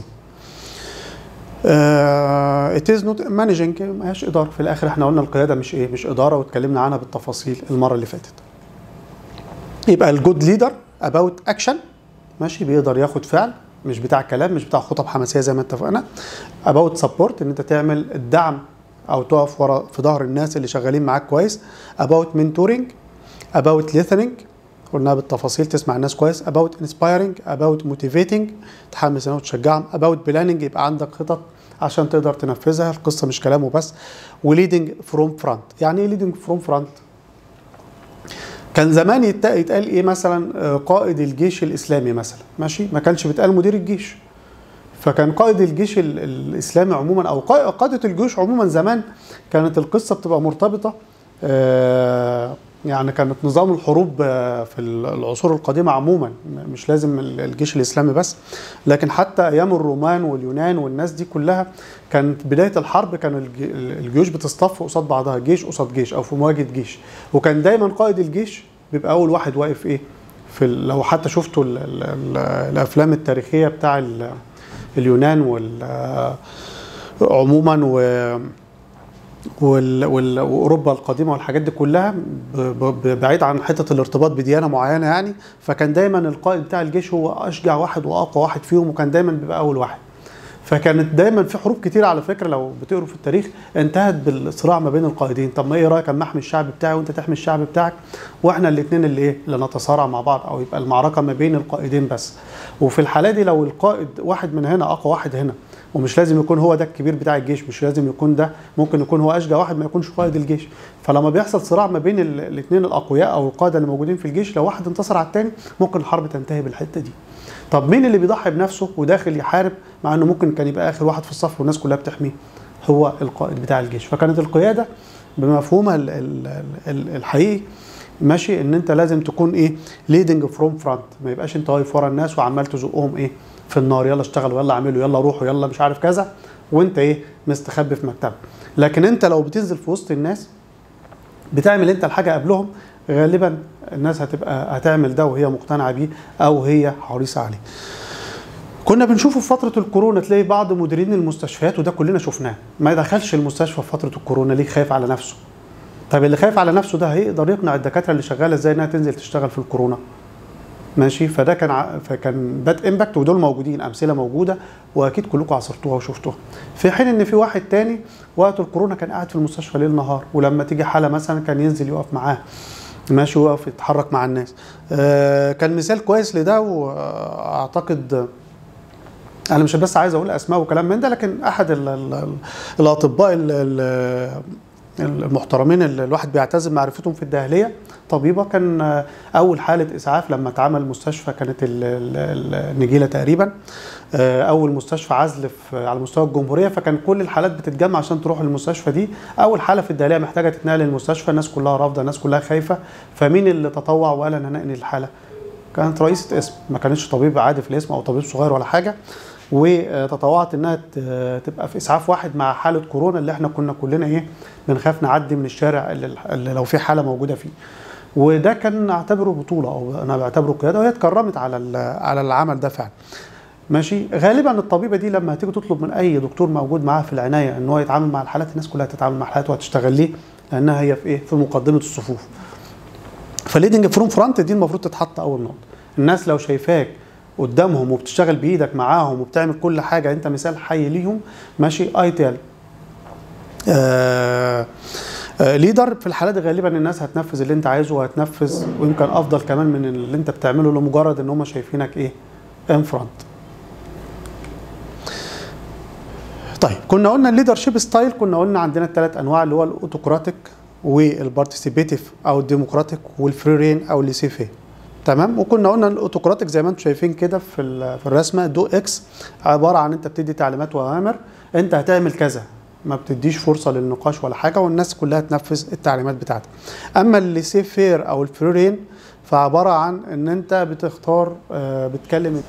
ات از نوت مانجنج ما هياش اداره في الاخر احنا قلنا القياده مش ايه مش اداره واتكلمنا عنها بالتفاصيل المره اللي فاتت يبقى الجود ليدر اباوت اكشن ماشي بيقدر ياخد فعل مش بتاع كلام مش بتاع خطب حماسيه زي ما اتفقنا اباوت سبورت ان انت تعمل الدعم او تقف ورا في ظهر الناس اللي شغالين معاك كويس about mentoring about listening قلناها بالتفاصيل تسمع الناس كويس about inspiring about motivating تحمس الناس وتشجعهم about planning يبقى عندك خطط عشان تقدر تنفذها القصه مش كلام وبس وليدنج فروم فرونت يعني ايه ليدنج فروم فرونت كان زمان يت- يتقال ايه مثلا آه، قائد الجيش الاسلامي مثلا ماشي ما كانش بيتقال مدير الجيش فكان قائد الجيش ال- الاسلامي عموما او قا- قاده الجيوش عموما زمان كانت القصه بتبقى مرتبطه آه، يعني كانت نظام الحروب آه، في العصور القديمه عموما م- مش لازم ال- الجيش الاسلامي بس لكن حتى ايام الرومان واليونان والناس دي كلها كانت بدايه الحرب كان الج- الجيوش بتصطف قصاد بعضها جيش قصاد جيش او في مواجهه جيش وكان دايما قائد الجيش بيبقى اول واحد واقف ايه في ال- لو حتى شفتوا ال ال ال الافلام التاريخيه بتاع ال- اليونان وال عموما و وال... وال... واوروبا القديمه والحاجات دي كلها ب... ب... بعيد عن حته الارتباط بديانه معينه يعني فكان دايما القائد بتاع الجيش هو اشجع واحد واقوى واحد فيهم وكان دايما بيبقى اول واحد فكانت دايما في حروب كتير على فكره لو بتقروا في التاريخ انتهت بالصراع ما بين القائدين طب ما ايه رايك اما احمي الشعب بتاعي وانت تحمي الشعب بتاعك واحنا الاثنين اللي ايه اللي نتصارع مع بعض او يبقى المعركه ما بين القائدين بس وفي الحاله دي لو القائد واحد من هنا اقوى واحد هنا ومش لازم يكون هو ده الكبير بتاع الجيش مش لازم يكون ده ممكن يكون هو اشجع واحد ما يكونش قائد الجيش فلما بيحصل صراع ما بين الاثنين الاقوياء او القاده اللي موجودين في الجيش لو واحد انتصر على الثاني ممكن الحرب تنتهي بالحته دي طب مين اللي بيضحي بنفسه وداخل يحارب مع انه ممكن كان يبقى اخر واحد في الصف والناس كلها بتحميه هو القائد بتاع الجيش فكانت القياده بمفهومها ال- ال- ال- الحقيقي ماشي ان انت لازم تكون ايه ليدنج فروم فرونت ما يبقاش انت واقف ورا الناس وعمال تزقهم ايه في النار يلا اشتغلوا يلا اعملوا يلا روحوا يلا مش عارف كذا وانت ايه مستخبي في مكتبك لكن انت لو بتنزل في وسط الناس بتعمل انت الحاجه قبلهم غالبا الناس هتبقى هتعمل ده وهي مقتنعه بيه او هي حريصه عليه كنا بنشوفه في فتره الكورونا تلاقي بعض مديرين المستشفيات وده كلنا شفناه ما دخلش المستشفى في فتره الكورونا ليه خايف على نفسه طب اللي خايف على نفسه ده هيقدر يقنع الدكاتره اللي شغاله ازاي انها تنزل تشتغل في الكورونا ماشي فده كان ع... فكان باد امباكت ودول موجودين امثله موجوده واكيد كلكم عصرتوها وشفتوها في حين ان في واحد تاني وقت الكورونا كان قاعد في المستشفى ليل نهار ولما تيجي حاله مثلا كان ينزل يقف معاه ماشي ويقف يتحرك مع الناس آه كان مثال كويس لده واعتقد انا مش بس عايز اقول اسماء وكلام من ده لكن احد ال ال الاطباء ال ال المحترمين اللي الواحد بيعتز بمعرفتهم في الداهليه طبيبه كان اول حاله اسعاف لما اتعمل مستشفى كانت ال- ال- النجيله تقريبا اول مستشفى عزل في على مستوى الجمهوريه فكان كل الحالات بتتجمع عشان تروح المستشفى دي اول حاله في الداهليه محتاجه تتنقل للمستشفى الناس كلها رافضه الناس كلها خايفه فمين اللي تطوع وقال انا هنقل الحاله كانت رئيسه اسم ما كانتش طبيب عادي في الاسم او طبيب صغير ولا حاجه وتطوعت انها ت- تبقى في اسعاف واحد مع حاله كورونا اللي احنا كنا كلنا ايه بنخاف نعدي من الشارع اللي, اللي لو في حاله موجوده فيه وده كان اعتبره بطوله او انا بعتبره قياده وهي اتكرمت على ال- على العمل ده فعلا ماشي غالبا الطبيبه دي لما هتيجي تطلب من اي دكتور موجود معاها في العنايه ان هو يتعامل مع الحالات الناس كلها هتتعامل مع الحالات وهتشتغل ليه لانها هي في ايه في مقدمه الصفوف فليدنج فروم فرونت دي المفروض تتحط اول نقطه الناس لو شايفاك قدامهم وبتشتغل بايدك معاهم وبتعمل كل حاجه انت مثال حي ليهم ماشي اي تي ال ليدر في الحالات دي غالبا الناس هتنفذ اللي انت عايزه وهتنفذ ويمكن افضل كمان من اللي انت بتعمله لمجرد ان هم شايفينك ايه ان فرونت طيب كنا قلنا الليدرشيب ستايل كنا قلنا عندنا الثلاث انواع اللي هو الاوتوكراتيك والبارتيسيبيتيف او الديمقراطيك والفري رين او الليسيفي تمام وكنا قلنا الاوتوكراتيك زي ما انتم شايفين كده في ال- في الرسمه دو اكس عباره عن انت بتدي تعليمات واوامر انت هتعمل كذا ما بتديش فرصه للنقاش ولا حاجه والناس كلها تنفذ التعليمات بتاعتك اما اللي سيف فير او الفري رين فعباره عن ان انت بتختار آه، بتكلم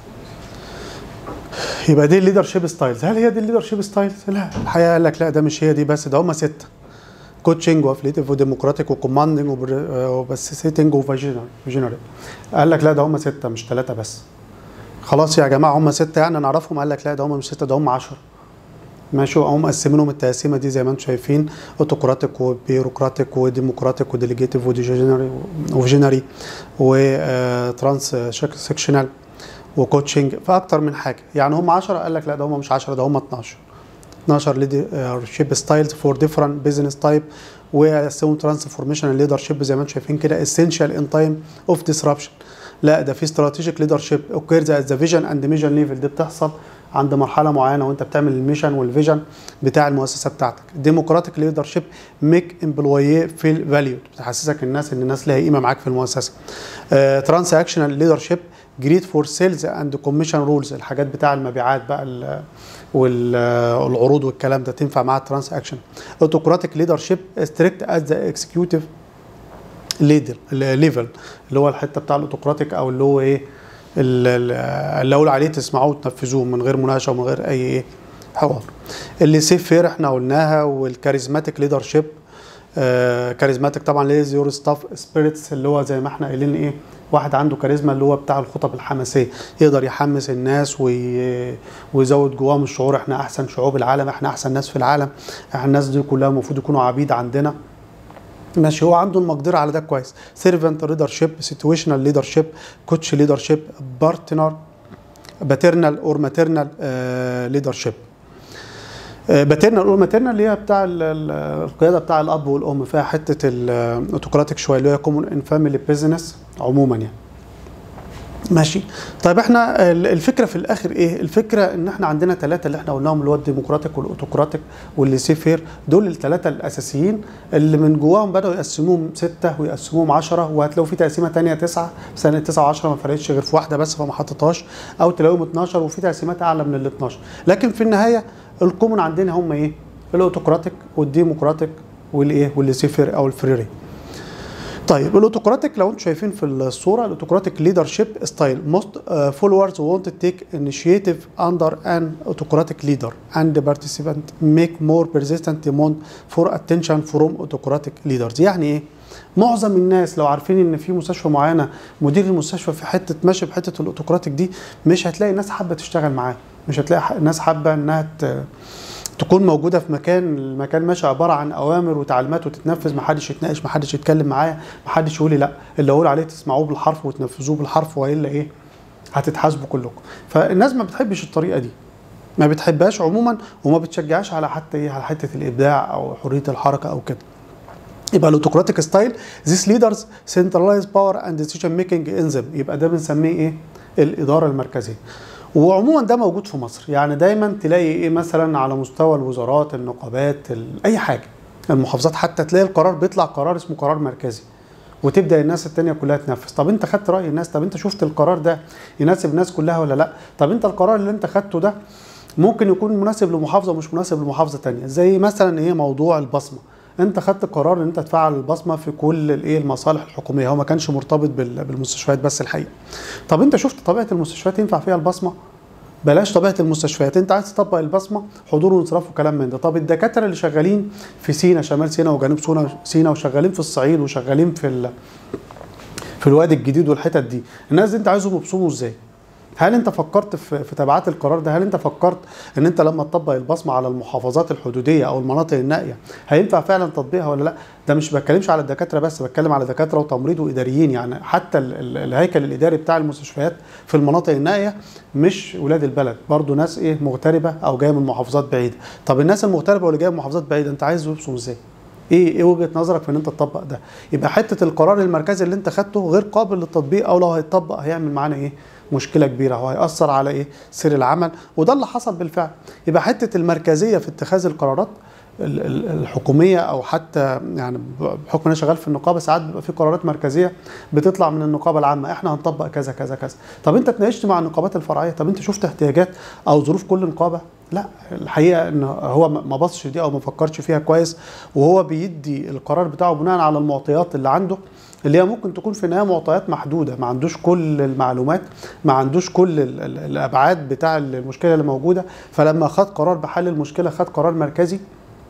يبقى دي الليدرشيب ستايلز هل هي دي الليدرشيب ستايلز لا الحقيقه قال لك لا ده مش هي دي بس ده هم سته كوتشنج وافليتيف وديمقراطيك وكوماندنج وباسيتنج وفيجنري قال لك لا ده هم سته مش ثلاثه بس خلاص يا جماعه هم سته يعني نعرفهم قال لك لا ده هم مش سته ده هم 10 ماشي هم مقسمينهم التقسيمه دي زي ما انتم شايفين اوتوكراتيك وبيروقراطيك وديمقراطيك وديليجيتيف وديجنري وفيجنري وترانس سكشنال وكوتشنج فاكتر من حاجه يعني هم 10 قال لك لا ده هم مش 10 ده هم 12 12 leadership styles for different business type ويقسموا transformational leadership زي ما انتم شايفين كده essential in time of disruption لا ده في strategic leadership occurs at the vision and mission level دي بتحصل عند مرحله معينه وانت بتعمل الميشن والفيجن بتاع المؤسسه بتاعتك ديموكراتيك ليدرشيب ميك امبلويي فيل فاليود بتحسسك الناس ان الناس لها قيمه معاك في المؤسسه ترانس اكشنال ليدرشيب جريد فور سيلز اند كوميشن رولز الحاجات بتاع المبيعات بقى ال- وال- والعروض والكلام ده تنفع مع الترانس اكشن اوتوكراتيك ليدرشيب ستريكت از ذا اكسكيوتيف ليدر ليفل اللي هو الحته بتاع الاوتوكراتيك او اللي هو ايه ال- ال- اللي اقول عليه تسمعوه وتنفذوه من غير مناقشه ومن غير اي ايه حوار اللي سيف فير احنا قلناها والكاريزماتيك ليدر شيب كاريزماتيك طبعا ليز يور ستاف سبيريتس اللي هو زي ما احنا قايلين ايه واحد عنده كاريزما اللي هو بتاع الخطب الحماسيه يقدر يحمس الناس وي... ويزود جواهم الشعور احنا احسن شعوب العالم احنا احسن ناس في العالم احنا الناس دي كلها المفروض يكونوا عبيد عندنا ماشي هو عنده المقدره على ده كويس سيرفنت ليدرشيب سيتويشنال ليدرشيب كوتش ليدرشيب بارتنر باترنال اور ماترنال ليدرشيب باترنال اور ماترنال اللي هي بتاع ال- ال- القياده بتاع الاب والام فيها حته الاوتوكراتيك شويه اللي هي كومون ان فاميلي بيزنس عموما يعني ماشي طيب احنا ال- الفكره في الاخر ايه الفكره ان احنا عندنا ثلاثه اللي احنا قلناهم اللي هو الديمقراطيك والاوتوكراتيك والليسي فير دول الثلاثه الاساسيين اللي من جواهم بداوا يقسموهم سته ويقسموهم 10 وهتلاقوا في تقسيمه ثانيه تسعه سنه 9 و10 ما فرقتش غير في واحده بس فما حطيتهاش او تلاقيهم 12 وفي تقسيمات اعلى من ال 12 لكن في النهايه الكومن عندنا هم ايه الاوتوكراتيك والديمقراطيك والايه والليسي فير او الفريري طيب الاوتوكراتيك لو انتم شايفين في الصوره الاوتوكراتيك ليدرشيب ستايل most uh, followers want to take initiative under an autocratic leader and the participant make more persistent demand for attention from autocratic leaders يعني ايه معظم الناس لو عارفين ان في مستشفى معينه مدير المستشفى في حته ماشي بحته الاوتوكراتيك دي مش هتلاقي ناس حابه تشتغل معاه مش هتلاقي ح- ناس حابه انها ت- تكون موجوده في مكان المكان ماشي عباره عن اوامر وتعليمات وتتنفذ محدش يتناقش محدش يتكلم معايا محدش يقول لي لا اللي اقول عليه تسمعوه بالحرف وتنفذوه بالحرف والا ايه هتتحاسبوا كلكم فالناس ما بتحبش الطريقه دي ما بتحبهاش عموما وما بتشجعش على حتى ايه على حته الابداع او حريه الحركه او كده يبقى الاوتوكراتيك ستايل these leaders centralize power and decision making in them يبقى ده بنسميه ايه الاداره المركزيه وعموما ده موجود في مصر يعني دايما تلاقي ايه مثلا على مستوى الوزارات النقابات ال- اي حاجه المحافظات حتى تلاقي القرار بيطلع قرار اسمه قرار مركزي وتبدا الناس التانية كلها تنفذ طب انت خدت راي الناس طب انت شفت القرار ده يناسب الناس كلها ولا لا طب انت القرار اللي انت خدته ده ممكن يكون مناسب لمحافظه ومش مناسب لمحافظه تانية زي مثلا ايه موضوع البصمه انت خدت قرار ان انت تفعل البصمه في كل الايه المصالح الحكوميه هو ما كانش مرتبط بال- بالمستشفيات بس الحقيقه طب انت شفت طبيعه المستشفيات ينفع فيها البصمه بلاش طبيعه المستشفيات انت عايز تطبق البصمه حضور وانصراف وكلام من ده طب الدكاتره اللي شغالين في سينا شمال سينا وجنوب سينا سينا وشغالين في الصعيد وشغالين في ال... في الوادي الجديد والحتت دي الناس دي انت عايزهم يبصموا ازاي هل انت فكرت في في تبعات القرار ده هل انت فكرت ان انت لما تطبق البصمه على المحافظات الحدوديه او المناطق النائيه هينفع فعلا تطبيقها ولا لا ده مش بتكلمش على الدكاتره بس بتكلم على دكاتره وتمريض واداريين يعني حتى ال- ال- الهيكل الاداري بتاع المستشفيات في المناطق النائيه مش ولاد البلد برضو ناس ايه مغتربه او جايه من محافظات بعيده طب الناس المغتربه واللي جايه من محافظات بعيده انت عايز يبصم ازاي ايه ايه وجهه نظرك في ان انت تطبق ده يبقى حته القرار المركزي اللي انت خدته غير قابل للتطبيق او لو هيتطبق هيعمل معانا ايه مشكله كبيره وهيأثر على ايه سير العمل وده اللي حصل بالفعل يبقى حته المركزيه في اتخاذ القرارات ال- ال- الحكوميه او حتى يعني بحكم ان انا شغال في النقابه ساعات بيبقى في قرارات مركزيه بتطلع من النقابه العامه احنا هنطبق كذا كذا كذا طب انت اتناقشت مع النقابات الفرعيه طب انت شفت احتياجات او ظروف كل نقابه لا الحقيقه ان هو ما بصش دي او ما فكرش فيها كويس وهو بيدي القرار بتاعه بناء على المعطيات اللي عنده اللي هي ممكن تكون في النهايه معطيات محدوده ما عندوش كل المعلومات ما عندوش كل ال- ال- الابعاد بتاع المشكله اللي موجوده فلما خد قرار بحل المشكله خد قرار مركزي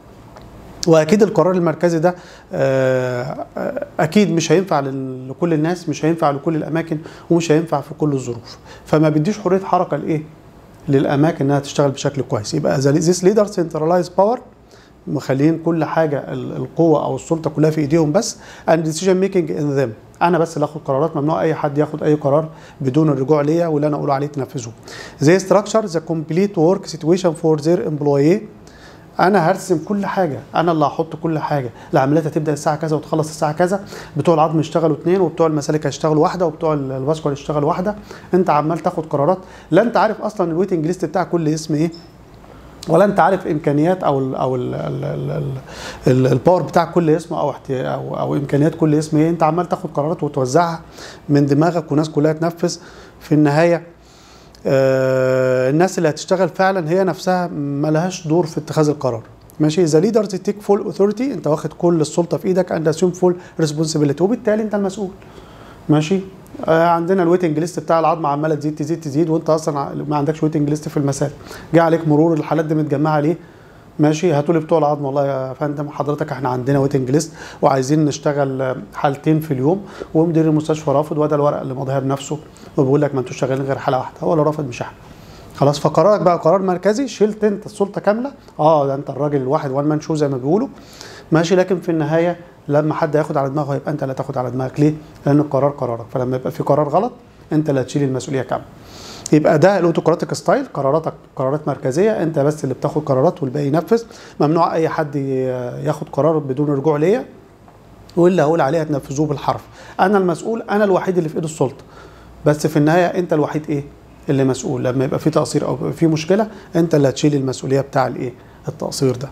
واكيد القرار المركزي ده آه، آه، اكيد مش هينفع لل- لكل الناس مش هينفع لكل الاماكن ومش هينفع في كل الظروف فما بيديش حريه حركه لايه للاماكن انها تشتغل بشكل كويس يبقى ذيس ليدر سنترلايز باور مخلين كل حاجه ال- القوه او السلطه كلها في ايديهم بس and decision making in them انا بس اللي اخد قرارات ممنوع اي حد ياخد اي قرار بدون الرجوع ليا واللي انا اقول عليه تنفذوه زي structure the complete work situation for their employee انا هرسم كل حاجه انا اللي هحط كل حاجه العمليات هتبدا الساعه كذا وتخلص الساعه كذا بتوع العظم يشتغلوا اثنين وبتوع المسالك هيشتغلوا واحده وبتوع الفاسكولار يشتغلوا واحده انت عمال تاخد قرارات لا انت عارف اصلا الويتنج ليست بتاع كل اسم ايه ولا انت عارف امكانيات او ال او ال ال ال ال ال الباور بتاع كل اسم او احتيا او او امكانيات كل اسم ايه انت عمال تاخد قرارات وتوزعها من دماغك والناس كلها تنفذ في النهايه آه الناس اللي هتشتغل فعلا هي نفسها ملهاش دور في اتخاذ القرار ماشي ذا ليدرز تيك فول اوثورتي انت واخد كل السلطه في ايدك اند اسيوم فول ريسبونسبيلتي وبالتالي انت المسؤول ماشي آه عندنا الويتنج ليست بتاع العظم عماله تزيد تزيد تزيد وانت اصلا ما عندكش ويتنج ليست في المسافه جه عليك مرور الحالات دي متجمعه ليه ماشي هاتوا لي بتوع العظم والله يا فندم حضرتك احنا عندنا ويتنج ليست وعايزين نشتغل حالتين في اليوم ومدير المستشفى رافض وده الورقه اللي ماضيها بنفسه وبيقول لك ما انتوش شغالين غير حاله واحده هو اللي رافض مش احنا خلاص فقرارك بقى قرار مركزي شلت انت السلطه كامله اه ده انت الراجل الواحد وان مان شو زي ما بيقولوا ماشي لكن في النهايه لما حد ياخد على دماغه يبقى انت اللي تاخد على دماغك ليه؟ لان القرار قرارك فلما يبقى في قرار غلط انت اللي هتشيل المسؤوليه كامله يبقى ده الاوتوكراتيك ستايل قراراتك قرارات مركزيه انت بس اللي بتاخد قرارات والباقي ينفذ ممنوع اي حد ياخد قرار بدون رجوع ليا واللي هقول عليه هتنفذوه بالحرف انا المسؤول انا الوحيد اللي في ايد السلطه بس في النهايه انت الوحيد ايه اللي مسؤول لما يبقى في تقصير او في مشكله انت اللي هتشيل المسؤوليه بتاع الايه التقصير ده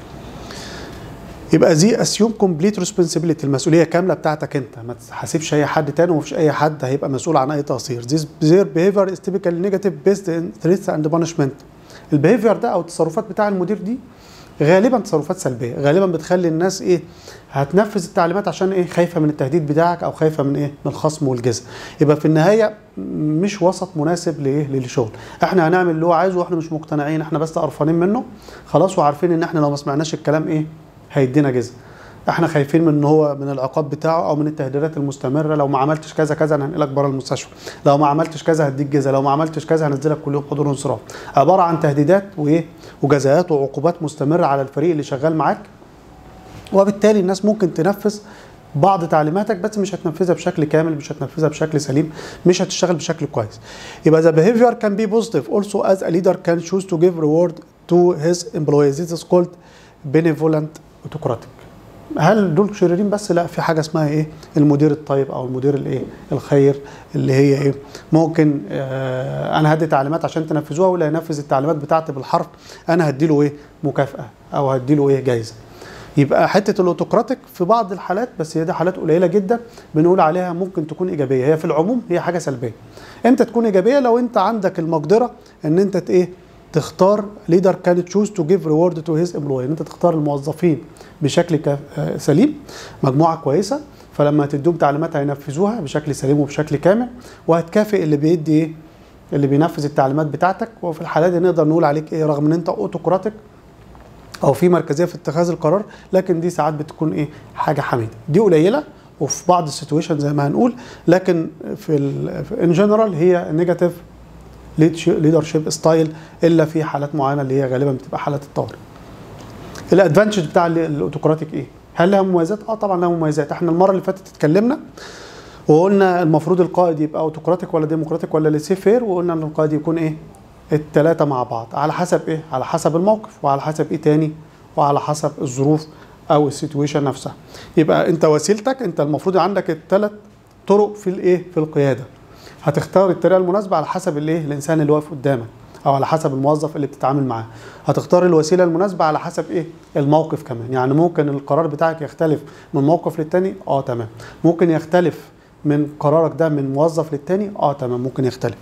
يبقى دي اسيوم كومبليت ريسبونسبيلتي المسؤوليه كامله بتاعتك انت ما تحاسبش اي حد تاني ومفيش اي حد هيبقى مسؤول عن اي تقصير this their behavior is typically negative based in threats and punishment البيهيفير ده او التصرفات بتاع المدير دي غالبا تصرفات سلبيه غالبا بتخلي الناس ايه هتنفذ التعليمات عشان ايه خايفه من التهديد بتاعك او خايفه من ايه من الخصم والجزء يبقى في النهايه مش وسط مناسب لايه للشغل احنا هنعمل اللي هو عايزه واحنا مش مقتنعين احنا بس قرفانين منه خلاص وعارفين ان احنا لو ما سمعناش الكلام ايه هيدينا جزء احنا خايفين من ان هو من العقاب بتاعه او من التهديدات المستمره لو ما عملتش كذا كذا انا هنقلك بره المستشفى لو ما عملتش كذا هديك جزا لو ما عملتش كذا هنزلك كل يوم حضور وانصراف عباره عن تهديدات وايه وجزاءات وعقوبات مستمره على الفريق اللي شغال معاك وبالتالي الناس ممكن تنفذ بعض تعليماتك بس مش هتنفذها بشكل كامل مش هتنفذها بشكل سليم مش هتشتغل بشكل كويس يبقى the behavior can be positive also as a leader can choose to give reward to his employees this is called benevolent autocratic هل دول شريرين بس لا في حاجه اسمها ايه المدير الطيب او المدير الايه الخير اللي هي ايه ممكن آه انا هدي تعليمات عشان تنفذوها ولا ينفذ التعليمات بتاعتي بالحرف انا هديله ايه مكافاه او هديله ايه جايزه يبقى حته الاوتوكراتيك في بعض الحالات بس هي دي حالات قليله جدا بنقول عليها ممكن تكون ايجابيه هي في العموم هي حاجه سلبيه امتى تكون ايجابيه لو انت عندك المقدره ان انت ايه تختار ليدر كان تشوز تو جيف ريورد تو هيز امبلوي ان انت تختار الموظفين بشكل سليم مجموعه كويسه فلما تديهم تعليمات هينفذوها بشكل سليم وبشكل كامل وهتكافئ اللي بيدي ايه اللي بينفذ التعليمات بتاعتك وفي الحالات دي نقدر نقول عليك ايه رغم ان انت اوتوكراتيك او في مركزيه في اتخاذ القرار لكن دي ساعات بتكون ايه حاجه حميده دي قليله وفي بعض السيتويشن زي ما هنقول لكن في ان جنرال هي نيجاتيف ليدرشيب ستايل الا في حالات معينه اللي هي غالبا بتبقى حالات الطوارئ. الادفانتج بتاع الاوتوكراتيك ايه؟ هل لها مميزات؟ اه طبعا لها مميزات، احنا المره اللي فاتت اتكلمنا وقلنا المفروض القائد يبقى اوتوكراتيك ولا ديمقراطيك ولا ليسي فير وقلنا ان القائد يكون ايه؟ الثلاثه مع بعض على حسب ايه؟ على حسب الموقف وعلى حسب ايه تاني؟ وعلى حسب الظروف او السيتويشن نفسها. يبقى انت وسيلتك انت المفروض عندك الثلاث طرق في الايه؟ في القياده. هتختار الطريقه المناسبه على حسب الايه الانسان اللي واقف قدامك او على حسب الموظف اللي بتتعامل معاه هتختار الوسيله المناسبه على حسب ايه الموقف كمان يعني ممكن القرار بتاعك يختلف من موقف للتاني اه تمام ممكن يختلف من قرارك ده من موظف للتاني اه تمام ممكن يختلف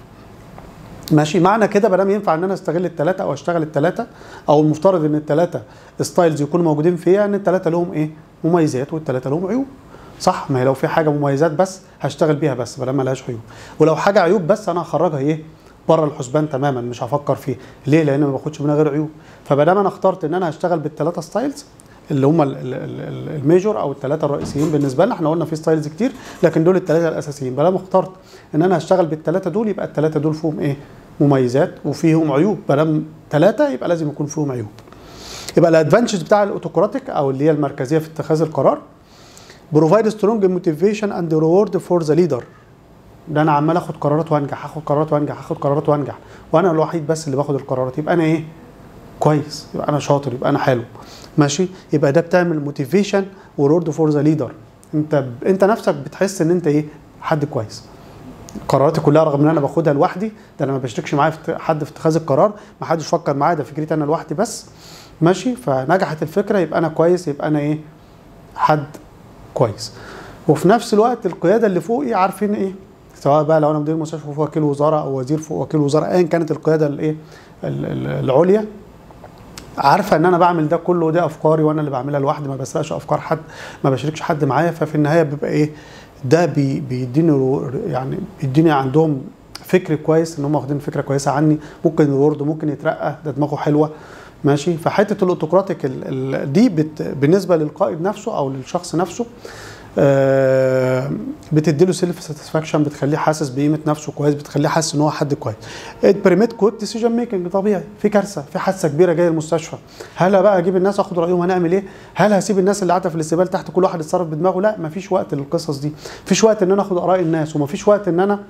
ماشي معنى كده ما ينفع ان انا استغل الثلاثه او اشتغل الثلاثه او المفترض ان الثلاثه ستايلز يكونوا موجودين فيها ان الثلاثه لهم ايه مميزات والثلاثه لهم عيوب صح ما هي لو في حاجه مميزات بس هشتغل بيها بس بدل ما لهاش عيوب ولو حاجه عيوب بس انا هخرجها ايه بره الحسبان تماما مش هفكر فيه ليه لان ما باخدش منها غير عيوب فبدام انا اخترت ان انا هشتغل بالثلاثه ستايلز اللي هم الميجور او الثلاثه الرئيسيين بالنسبه لنا احنا قلنا في ستايلز كتير لكن دول الثلاثه الاساسيين بدام اخترت ان انا هشتغل بالثلاثه دول يبقى الثلاثه دول فيهم ايه مميزات وفيهم عيوب بدام ثلاثه يبقى لازم يكون فيهم عيوب يبقى الادفانتج بتاع الاوتوكراتيك او اللي هي المركزيه في اتخاذ القرار بروفايد سترونج موتيفيشن اند ريورد فور ذا ليدر ده انا عمال اخد قرارات وانجح اخد قرارات وانجح اخد قرارات وانجح وانا الوحيد بس اللي باخد القرارات يبقى انا ايه كويس يبقى انا شاطر يبقى انا حلو ماشي يبقى ده بتعمل موتيفيشن ورورد فور ذا ليدر انت انت نفسك بتحس ان انت ايه حد كويس قراراتي كلها رغم ان انا باخدها لوحدي ده انا ما بشتركش معايا في حد في اتخاذ القرار ما حدش فكر معايا ده فكرتي انا لوحدي بس ماشي فنجحت الفكره يبقى انا كويس يبقى انا ايه حد كويس وفي نفس الوقت القياده اللي فوقي عارفين ايه سواء بقى لو انا مدير مستشفى فوق وكيل وزاره او وزير فوق وكيل وزاره ايا كانت القياده الايه ال- ال- العليا عارفه ان انا بعمل ده كله ودي افكاري وانا اللي بعملها لوحدي ما بسرقش افكار حد ما بشاركش حد معايا ففي النهايه بيبقى ايه ده بي بيديني رو- يعني بيديني عندهم فكر كويس ان هم واخدين فكره كويسه عني ممكن يورد ممكن يترقى ده دماغه حلوه ماشي فحته الاوتوقراطيك ال- ال- دي بت بالنسبه للقائد نفسه او للشخص نفسه آه، بتديله سيلف ساتسفاكشن بتخليه حاسس بقيمه نفسه كويس بتخليه حاسس ان هو حد كويس بريميت كويك ديسيجن ميكنج طبيعي في كارثه في حادثه كبيره جايه المستشفى هل بقى اجيب الناس اخد رايهم هنعمل ايه هل هسيب الناس اللي قاعده في الاستقبال تحت كل واحد يتصرف بدماغه لا مفيش وقت للقصص دي مفيش وقت ان انا اخد اراء الناس ومفيش وقت ان انا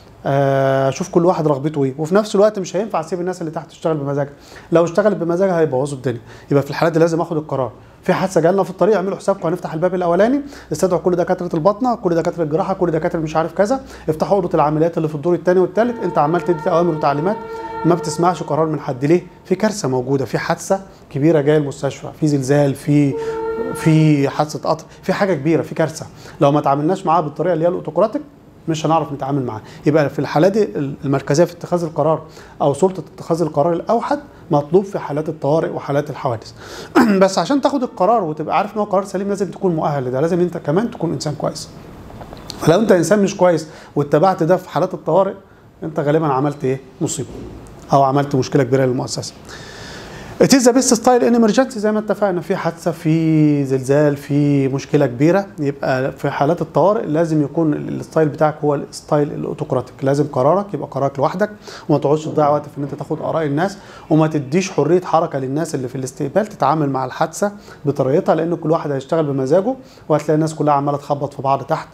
آه، اشوف كل واحد رغبته ايه وفي نفس الوقت مش هينفع اسيب الناس اللي تحت تشتغل بمزاجها لو اشتغلت بمزاجها هيبوظوا الدنيا يبقى في الحالات دي لازم اخد القرار في حادثه جالنا في الطريق اعملوا حسابكم هنفتح الباب الاولاني استدعوا كل دكاتره الباطنه كل دكاتره الجراحه كل دكاتره مش عارف كذا افتحوا اوضه العمليات اللي في الدور الثاني والثالث انت عمال تدي اوامر وتعليمات ما بتسمعش قرار من حد ليه في كارثه موجوده في حادثه كبيره جايه المستشفى في زلزال في في حادثه قطر في حاجه كبيره في كارثه لو ما تعاملناش معاها بالطريقه اللي هي الاوتوقراطيك مش هنعرف نتعامل معاه يبقى في الحالات دي المركزيه في اتخاذ القرار او سلطه اتخاذ القرار الاوحد مطلوب في حالات الطوارئ وحالات الحوادث بس عشان تاخد القرار وتبقى عارف ان هو قرار سليم لازم تكون مؤهل لده لازم انت كمان تكون انسان كويس فلو انت انسان مش كويس واتبعت ده في حالات الطوارئ انت غالبا عملت ايه مصيبه او عملت مشكله كبيره للمؤسسه It is the best style in emergency زي ما اتفقنا في حادثه في زلزال في مشكله كبيره يبقى في حالات الطوارئ لازم يكون الستايل بتاعك هو الستايل الاوتوقراطيك لازم قرارك يبقى قرارك لوحدك وما تقعدش تضيع وقت في ان انت تاخد اراء الناس وما تديش حريه حركه للناس اللي في الاستقبال تتعامل مع الحادثه بطريقتها لان كل واحد هيشتغل بمزاجه وهتلاقي الناس كلها عماله تخبط في بعض تحت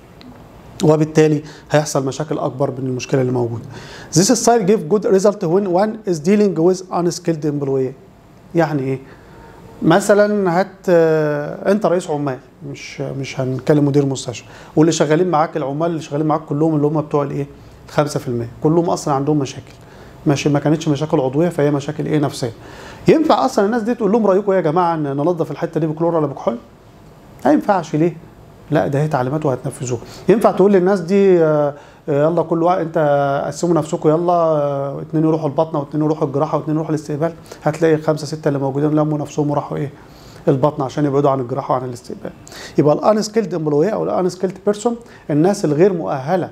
وبالتالي هيحصل مشاكل اكبر من المشكله اللي موجوده. This style give good result when one is dealing with unskilled employee. يعني ايه؟ مثلا هات آه، انت رئيس عمال مش مش هنتكلم مدير مستشفى واللي شغالين معاك العمال اللي شغالين معاك كلهم اللي هم بتوع الايه؟ 5% كلهم اصلا عندهم مشاكل. ماشي ما كانتش مشاكل عضويه فهي مشاكل ايه نفسيه. ينفع اصلا الناس دي تقول لهم رايكم ايه يا جماعه ان ننظف الحته دي بكلور ولا بكحول؟ ما ينفعش ليه؟ لا ده هي تعليمات وهتنفذوها ينفع تقول للناس دي آه، آه، يلا كل واحد انت قسموا نفسكم يلا آه، اتنين يروحوا البطنه واتنين يروحوا الجراحه واتنين يروحوا الاستقبال هتلاقي خمسه سته اللي موجودين لموا نفسهم وراحوا ايه البطنه عشان يبعدوا عن الجراحه وعن الاستقبال يبقى الان سكيلد امبلوي او الان سكيلد بيرسون الناس الغير مؤهله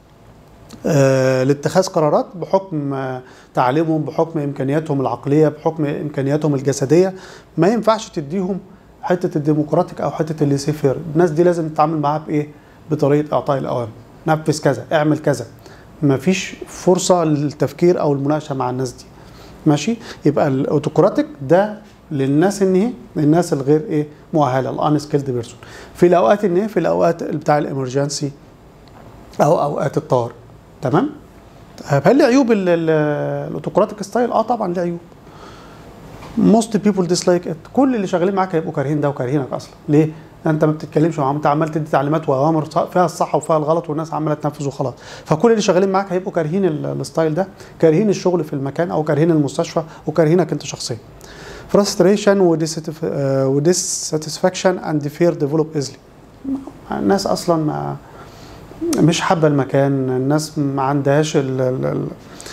آه، لاتخاذ قرارات بحكم آه، تعليمهم بحكم امكانياتهم العقليه بحكم امكانياتهم الجسديه ما ينفعش تديهم حته الديمقراطيك او حته الليسي فير الناس دي لازم تتعامل معاها بايه بطريقه اعطاء الاوامر نفذ كذا اعمل كذا مفيش فرصه للتفكير او المناقشه مع الناس دي ماشي يبقى الاوتوقراطيك ده للناس ان ايه للناس الغير ايه مؤهله الان سكيلد بيرسون في الاوقات ان ايه في الاوقات بتاع الامرجنسي او اوقات الطوارئ تمام طيب هل ليه عيوب ال- ال- الاوتوقراطيك ستايل اه طبعا ليه عيوب موست بيبول ديسلايك ات كل اللي شغالين معاك هيبقوا كارهين ده وكارهينك اصلا ليه انت ما بتتكلمش معاهم انت عمال تدي تعليمات واوامر فيها الصح وفيها الغلط والناس عماله تنفذ وخلاص فكل اللي شغالين معاك هيبقوا كارهين ال- الستايل ده كارهين الشغل في المكان او كارهين المستشفى وكارهينك انت شخصيا frustration وديساتسفاكشن اند فير ديفلوب ايزلي الناس اصلا ما مش حابه المكان الناس ما عندهاش ال ال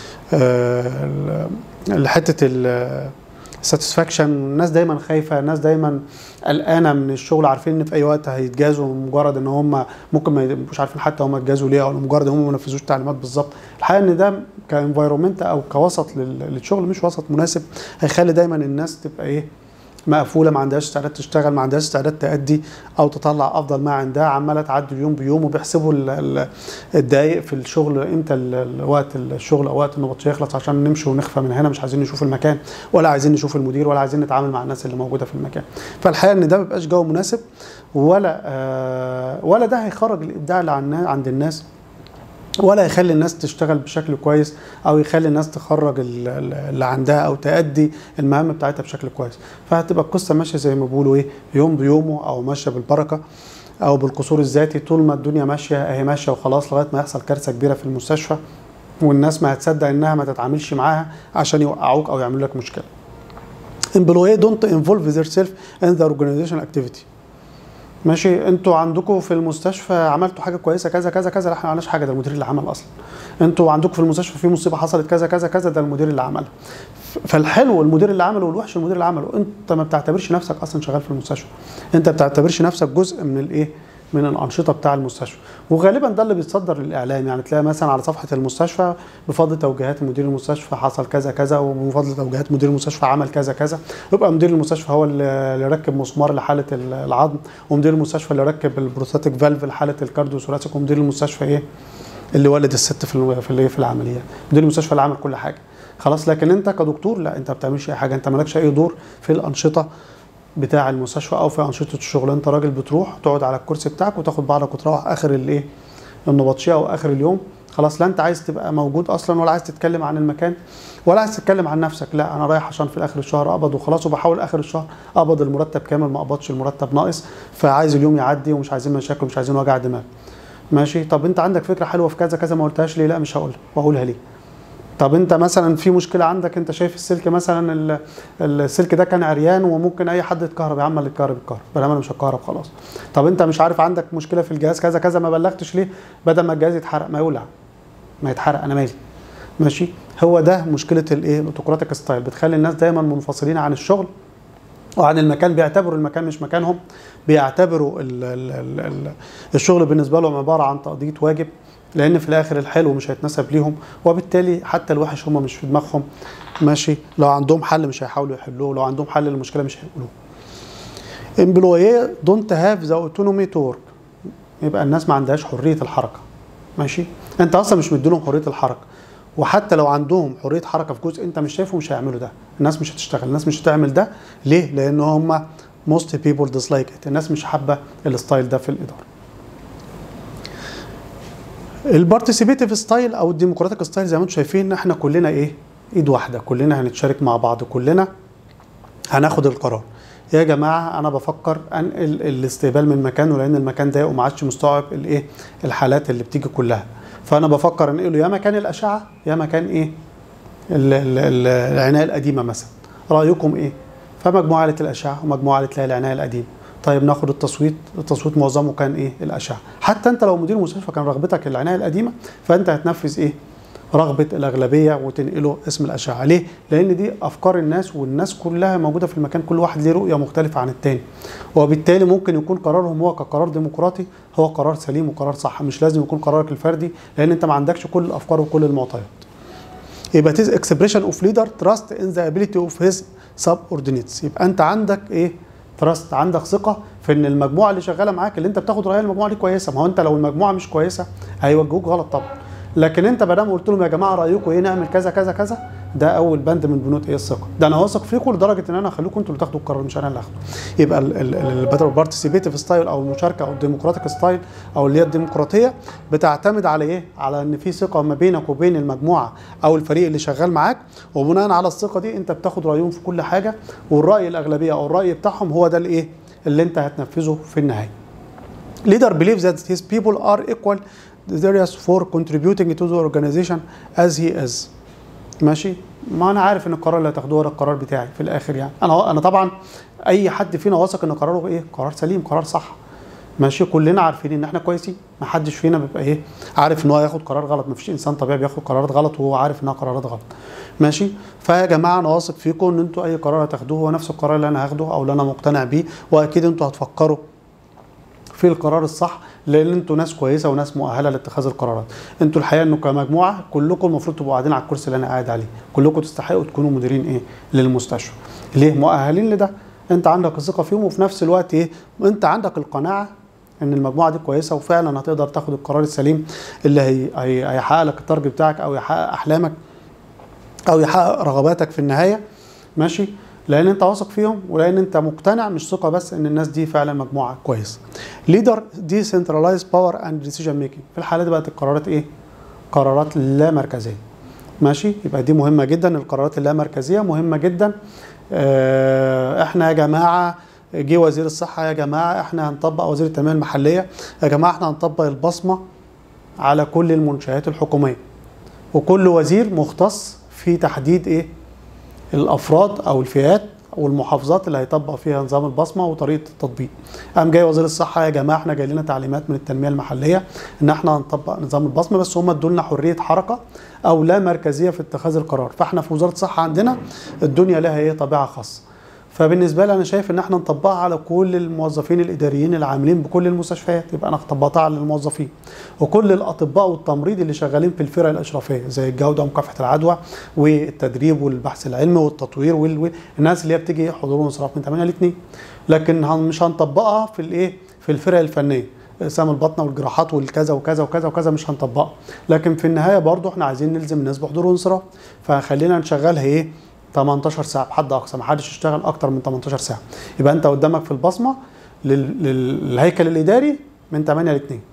ال ال حته الساتسفاكشن الناس دايما خايفه الناس دايما قلقانه من الشغل عارفين ان في اي وقت هيتجازوا مجرد ان هم ممكن ما يبقوش عارفين حتى هم اتجازوا ليه او مجرد ان هم ما نفذوش تعليمات بالظبط الحقيقه ان ده كانفايرومنت او كوسط لل- للشغل مش وسط مناسب هيخلي دايما الناس تبقى ايه مقفوله ما عندهاش استعداد تشتغل ما عندهاش استعداد تأدي او تطلع افضل ما عندها عماله تعدي اليوم بيوم وبيحسبوا ال- ال- الدقايق في الشغل امتى ال- ال- وقت الشغل او وقت النبطشيه يخلص عشان نمشي ونخفى من هنا مش عايزين نشوف المكان ولا عايزين نشوف المدير ولا عايزين نتعامل مع الناس اللي موجوده في المكان فالحقيقه ان ده ما بيبقاش جو مناسب ولا آه ولا ده هيخرج الابداع اللي عن- عند الناس ولا يخلي الناس تشتغل بشكل كويس او يخلي الناس تخرج ال- ال- اللي عندها او تأدي المهام بتاعتها بشكل كويس فهتبقى القصه ماشيه زي ما بيقولوا ايه يوم بيومه او ماشيه بالبركه او بالقصور الذاتي طول ما الدنيا ماشيه اهي ماشيه وخلاص لغايه ما يحصل كارثه كبيره في المستشفى والناس ما هتصدق انها ما تتعاملش معاها عشان يوقعوك او يعملوا لك مشكله. employee don't involve themselves in the organization activity ماشي انتوا عندكم في المستشفى عملتوا حاجه كويسه كذا كذا كذا لا احنا ما عملناش حاجه ده المدير اللي عمل اصلا انتوا عندكم في المستشفى في مصيبه حصلت كذا كذا كذا ده المدير اللي عملها ف- فالحلو المدير اللي عمله والوحش المدير اللي عمله انت ما بتعتبرش نفسك اصلا شغال في المستشفى انت بتعتبرش نفسك جزء من الايه من الانشطه بتاع المستشفى وغالبا ده اللي بيتصدر للاعلام يعني تلاقي مثلا على صفحه المستشفى بفضل توجيهات مدير المستشفى حصل كذا كذا وبفضل توجيهات مدير المستشفى عمل كذا كذا يبقى مدير المستشفى هو اللي اللي ركب مسمار لحاله ال- العظم ومدير المستشفى اللي ركب البروستاتيك فالف لحاله الكارديو ثوراسيك ومدير المستشفى ايه اللي ولد الست في ال- في اللي في العمليات مدير المستشفى اللي عمل كل حاجه خلاص لكن انت كدكتور لا انت ما بتعملش اي حاجه انت مالكش اي دور في الانشطه بتاع المستشفى او في انشطه الشغل انت راجل بتروح تقعد على الكرسي بتاعك وتاخد بعضك وتروح اخر الايه النبطشيه او اخر اليوم خلاص لا انت عايز تبقى موجود اصلا ولا عايز تتكلم عن المكان ولا عايز تتكلم عن نفسك لا انا رايح عشان في اخر الشهر اقبض وخلاص وبحاول اخر الشهر اقبض المرتب كامل ما اقبضش المرتب ناقص فعايز اليوم يعدي ومش عايزين مشاكل ومش عايزين وجع دماغ ماشي طب انت عندك فكره حلوه في كذا كذا ما قلتهاش ليه لا مش هقولها واقولها ليه طب انت مثلا في مشكله عندك انت شايف السلك مثلا ال- السلك ده كان عريان وممكن اي حد يتكهرب يا عم اللي يتكهرب يتكهرب بلا انا مش هتكهرب خلاص طب انت مش عارف عندك مشكله في الجهاز كذا كذا ما بلغتش ليه بدل ما الجهاز يتحرق ما يولع ما يتحرق انا مالي ماشي هو ده مشكله الايه الاوتوكراتيك ستايل بتخلي الناس دايما منفصلين عن الشغل وعن المكان بيعتبروا المكان مش مكانهم بيعتبروا ال ال ال ال الشغل بالنسبه لهم عباره عن تقضيه واجب لان في الاخر الحلو مش هيتنسب ليهم وبالتالي حتى الوحش هم مش في دماغهم ماشي لو عندهم حل مش هيحاولوا يحلوه لو عندهم حل للمشكله مش هيقولوه employee don't have the autonomy to work يبقى الناس ما عندهاش حريه الحركه ماشي انت اصلا مش مديلهم حريه الحركه وحتى لو عندهم حريه حركه في جزء انت مش شايفه مش هيعملوا ده الناس مش هتشتغل الناس مش هتعمل ده ليه لان هم most people dislike it الناس مش حابه الستايل ده في الاداره البارتيسيبيتيف ستايل او الديمقراطيك ستايل زي ما انتم شايفين احنا كلنا ايه ايد واحده كلنا هنتشارك مع بعض كلنا هناخد القرار يا جماعه انا بفكر انقل الاستقبال من مكانه لان المكان ده وما عادش مستوعب الايه الحالات اللي بتيجي كلها فانا بفكر انقله يا مكان الاشعه يا مكان ايه ال- ال- ال- العنايه القديمه مثلا رايكم ايه فمجموعه قالت الاشعه ومجموعه قالت لا العنايه القديمه طيب ناخد التصويت التصويت معظمه كان ايه الاشعه حتى انت لو مدير مستشفى كان رغبتك العنايه القديمه فانت هتنفذ ايه رغبه الاغلبيه وتنقله اسم الاشعه ليه لان دي افكار الناس والناس كلها موجوده في المكان كل واحد ليه رؤيه مختلفه عن التاني وبالتالي ممكن يكون قرارهم هو كقرار ديمقراطي هو قرار سليم وقرار صح مش لازم يكون قرارك الفردي لان انت ما عندكش كل الافكار وكل المعطيات يبقى تيز اكسبريشن اوف ليدر تراست ان ذا ابيليتي اوف هيز سب يبقى انت عندك ايه تراست عندك ثقه في ان المجموعه اللي شغاله معاك اللي انت بتاخد رايها المجموعه دي كويسه ما هو انت لو المجموعه مش كويسه هيوجهوك غلط طبعا لكن انت ما دام قلت لهم يا جماعه رايكم ايه نعمل كذا كذا كذا ده اول بند من بنود ايه الثقه ده انا واثق فيكم لدرجه ان انا هخليكم انتوا اللي تاخدوا القرار مش انا اللي هاخده يبقى البارتيسيبيتيف ستايل او المشاركه او الديمقراطيك ستايل او اللي هي الديمقراطيه بتعتمد على ايه على ان في ثقه ما بينك وبين المجموعه او الفريق اللي شغال معاك وبناء على الثقه دي انت بتاخد رايهم في كل حاجه والراي الاغلبيه او الراي بتاعهم هو ده الايه اللي انت هتنفذه في النهايه leader believes that his people are equal desirous for contributing to the organization as he is ماشي ما انا عارف ان القرار اللي هتاخدوه ده القرار بتاعي في الاخر يعني انا انا طبعا اي حد فينا واثق ان قراره ايه قرار سليم قرار صح ماشي كلنا عارفين ان احنا كويسين ما حدش فينا بيبقى ايه عارف ان هو ياخد قرار غلط ما فيش انسان طبيعي بياخد قرارات غلط وهو عارف انها قرارات غلط ماشي فيا جماعه انا واثق فيكم ان انتوا اي قرار هتاخدوه هو نفس القرار اللي انا هاخده او اللي انا مقتنع بيه واكيد انتوا هتفكروا في القرار الصح لان انتوا ناس كويسه وناس مؤهله لاتخاذ القرارات انتوا الحقيقه انه كمجموعه كلكم المفروض تبقوا قاعدين على الكرسي اللي انا قاعد عليه كلكم تستحقوا تكونوا مديرين ايه للمستشفى ليه مؤهلين لده انت عندك الثقه فيهم وفي نفس الوقت ايه انت عندك القناعه ان المجموعه دي كويسه وفعلا هتقدر تاخد القرار السليم اللي هي هي- هيحقق لك التارجت بتاعك او يحقق احلامك او يحقق رغباتك في النهايه ماشي لان انت واثق فيهم ولان انت مقتنع مش ثقه بس ان الناس دي فعلا مجموعه كويس ليدر دي سنترلايز باور اند ديسيجن ميكنج في الحاله دي بقت القرارات ايه قرارات لا مركزيه ماشي يبقى دي مهمه جدا القرارات اللا مركزيه مهمه جدا آه، احنا يا جماعه جه وزير الصحه يا جماعه احنا هنطبق وزير التنميه المحليه يا جماعه احنا هنطبق البصمه على كل المنشآت الحكوميه وكل وزير مختص في تحديد ايه الافراد او الفئات او المحافظات اللي هيطبق فيها نظام البصمه وطريقه التطبيق. قام جاي وزير الصحه يا جماعه احنا جاي لنا تعليمات من التنميه المحليه ان احنا هنطبق نظام البصمه بس هم ادوا لنا حريه حركه او لا مركزيه في اتخاذ القرار، فاحنا في وزاره الصحه عندنا الدنيا لها ايه طبيعه خاصه. فبالنسبه لي انا شايف ان احنا نطبقها على كل الموظفين الاداريين العاملين بكل المستشفيات يبقى انا طبقتها على الموظفين وكل الاطباء والتمريض اللي شغالين في الفرق الاشرافيه زي الجوده ومكافحه العدوى والتدريب والبحث العلمي والتطوير والناس اللي هي بتيجي حضور وانصراف من 8 ل 2 لكن هن- مش هنطبقها في الايه في الفرق الفنيه اقسام البطنه والجراحات والكذا وكذا وكذا وكذا مش هنطبقها لكن في النهايه برضو احنا عايزين نلزم الناس بحضور وانصراف فخلينا نشغلها ايه 18 ساعه بحد اقصى ما حدش يشتغل اكتر من 18 ساعه يبقى انت قدامك في البصمه لل- لل- للهيكل الاداري من 8 ل 2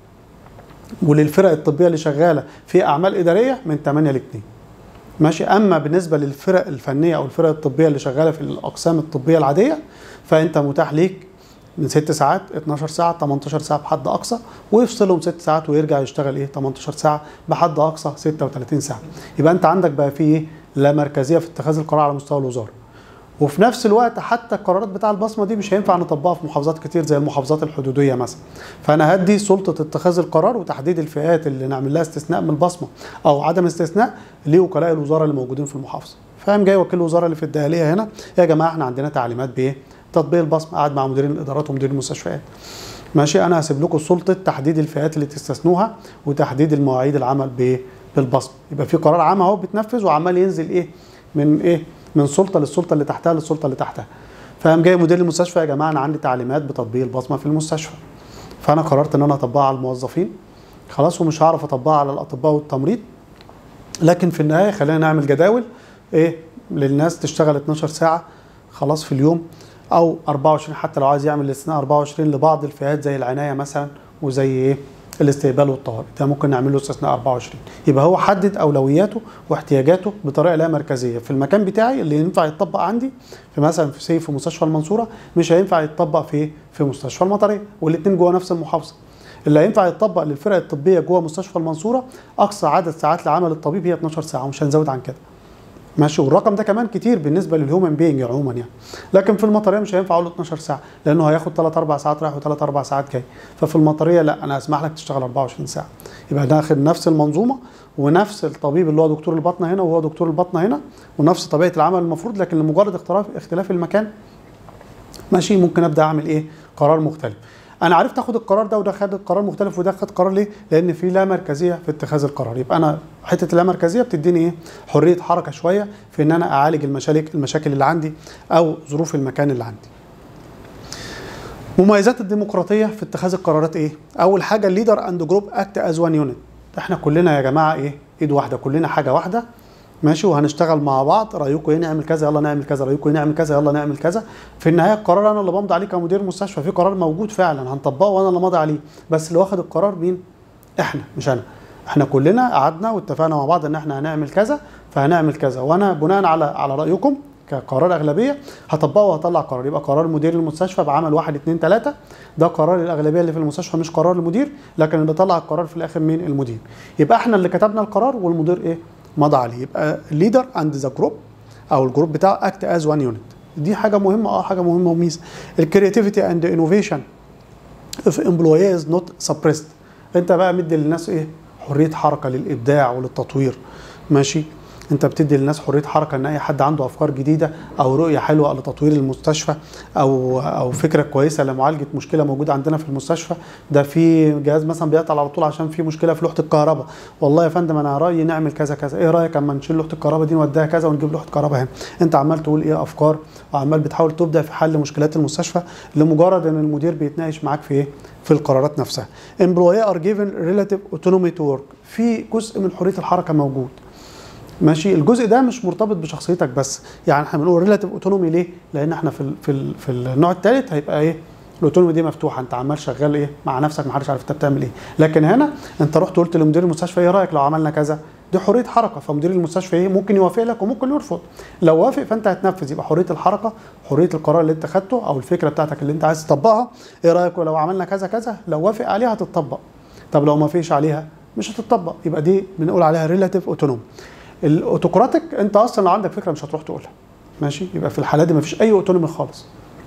وللفرق الطبيه اللي شغاله في اعمال اداريه من 8 ل 2 ماشي اما بالنسبه للفرق الفنيه او الفرق الطبيه اللي شغاله في الاقسام الطبيه العاديه فانت متاح ليك من 6 ساعات 12 ساعه 18 ساعه بحد اقصى ويفصلهم 6 ساعات ويرجع يشتغل ايه 18 ساعه بحد اقصى 36 ساعه يبقى انت عندك بقى في ايه لا مركزيه في اتخاذ القرار على مستوى الوزاره وفي نفس الوقت حتى القرارات بتاع البصمه دي مش هينفع نطبقها في محافظات كتير زي المحافظات الحدوديه مثلا فانا هدي سلطه اتخاذ القرار وتحديد الفئات اللي نعمل لها استثناء من البصمه او عدم استثناء لوكلاء الوزاره اللي موجودين في المحافظه فاهم جاي وكيل الوزاره اللي في الداخليه هنا يا جماعه احنا عندنا تعليمات بايه تطبيق البصمه قاعد مع مديرين الادارات ومديرين المستشفيات ماشي انا هسيب لكم سلطه تحديد الفئات اللي تستثنوها وتحديد المواعيد العمل بايه بالبصمه يبقى في قرار عام اهو بيتنفذ وعمال ينزل ايه من ايه من سلطه للسلطه اللي تحتها للسلطه اللي تحتها فقام جاي مدير المستشفى يا جماعه انا عندي تعليمات بتطبيق البصمه في المستشفى فانا قررت ان انا اطبقها على الموظفين خلاص ومش هعرف اطبقها على الاطباء والتمريض لكن في النهايه خلينا نعمل جداول ايه للناس تشتغل 12 ساعه خلاص في اليوم او 24 حتى لو عايز يعمل الاستثناء 24 لبعض الفئات زي العنايه مثلا وزي ايه الاستقبال والطوارئ ده ممكن نعمل له استثناء 24 يبقى هو حدد اولوياته واحتياجاته بطريقه لا مركزيه في المكان بتاعي اللي ينفع يتطبق عندي في مثلا في سي في مستشفى المنصوره مش هينفع يتطبق في في مستشفى المطريه والاثنين جوه نفس المحافظه اللي هينفع يتطبق للفرق الطبيه جوه مستشفى المنصوره اقصى عدد ساعات لعمل الطبيب هي 12 ساعه ومش هنزود عن كده ماشي والرقم ده كمان كتير بالنسبه للهيومن بينج عموما يعني لكن في المطريه مش هينفع اقول له 12 ساعه لانه هياخد 3 4 ساعات رايح و3 4 ساعات جاي ففي المطريه لا انا اسمح لك تشتغل 24 ساعه يبقى داخل نفس المنظومه ونفس الطبيب اللي هو دكتور البطنه هنا وهو دكتور البطنه هنا ونفس طبيعه العمل المفروض لكن لمجرد اختلاف اختلاف المكان ماشي ممكن ابدا اعمل ايه قرار مختلف انا عرفت اخد القرار ده وده خد قرار مختلف وده خد قرار ليه لان في لا مركزيه في اتخاذ القرار يبقى انا حته اللا مركزيه بتديني ايه حريه حركه شويه في ان انا اعالج المشاكل المشاكل اللي عندي او ظروف المكان اللي عندي مميزات الديمقراطيه في اتخاذ القرارات ايه اول حاجه الليدر اند جروب اكت از وان يونت احنا كلنا يا جماعه ايه ايد واحده كلنا حاجه واحده ماشي وهنشتغل مع بعض رايكم ايه نعمل كذا يلا نعمل كذا رايكم ايه نعمل كذا يلا نعمل كذا في النهايه القرار انا اللي بمضي عليه كمدير مستشفى في قرار موجود فعلا هنطبقه وانا اللي ماضي عليه بس اللي واخد القرار مين احنا مش انا احنا كلنا قعدنا واتفقنا مع بعض ان احنا هنعمل كذا فهنعمل كذا وانا بناء على على رايكم كقرار اغلبيه هطبقه وهطلع قرار يبقى قرار مدير المستشفى بعمل واحد اتنين تلاته ده قرار الاغلبيه اللي في المستشفى مش قرار المدير لكن اللي طلع القرار في الاخر مين المدير يبقى احنا اللي كتبنا القرار والمدير ايه مضى عليه يبقى الليدر اند ذا جروب او الجروب بتاعه اكت از وان يونت دي حاجه مهمه اه حاجه مهمه وميزه الكرياتيفيتي اند انوفيشن if employee is not suppressed انت بقى مدي للناس ايه حريه حركه للابداع وللتطوير ماشي انت بتدي للناس حريه حركه ان اي حد عنده افكار جديده او رؤيه حلوه لتطوير المستشفى او او فكره كويسه لمعالجه مشكله موجوده عندنا في المستشفى ده في جهاز مثلا بيعطل على طول عشان في مشكله في لوحه الكهرباء والله يا فندم انا رايي نعمل كذا كذا ايه رايك اما نشيل لوحه الكهرباء دي نوديها كذا ونجيب لوحه كهرباء هنا انت عمال تقول ايه افكار وعمال بتحاول تبدا في حل مشكلات المستشفى لمجرد ان المدير بيتناقش معاك في ايه في القرارات نفسها employee are given relative autonomy to work في جزء من حريه الحركه موجود ماشي الجزء ده مش مرتبط بشخصيتك بس يعني احنا بنقول ريلاتيف اوتونومي ليه لان احنا في ال في ال في النوع الثالث هيبقى ايه الاوتونومي دي مفتوحه انت عمال شغال ايه مع نفسك ما حدش عارف انت بتعمل ايه لكن هنا انت رحت قلت لمدير المستشفى ايه رايك لو عملنا كذا دي حريه حركه فمدير المستشفى ايه ممكن يوافق لك وممكن يرفض لو وافق فانت هتنفذ يبقى حريه الحركه حريه القرار اللي انت خدته او الفكره بتاعتك اللي انت عايز تطبقها ايه رايك لو عملنا كذا كذا لو وافق عليها هتطبق طب لو ما فيش عليها مش هتطبق يبقى دي بنقول عليها ريلاتيف اوتونوم الاوتوكراتيك انت اصلا لو عندك فكره مش هتروح تقولها ماشي يبقى في الحاله دي ما فيش اي اوتونومي خالص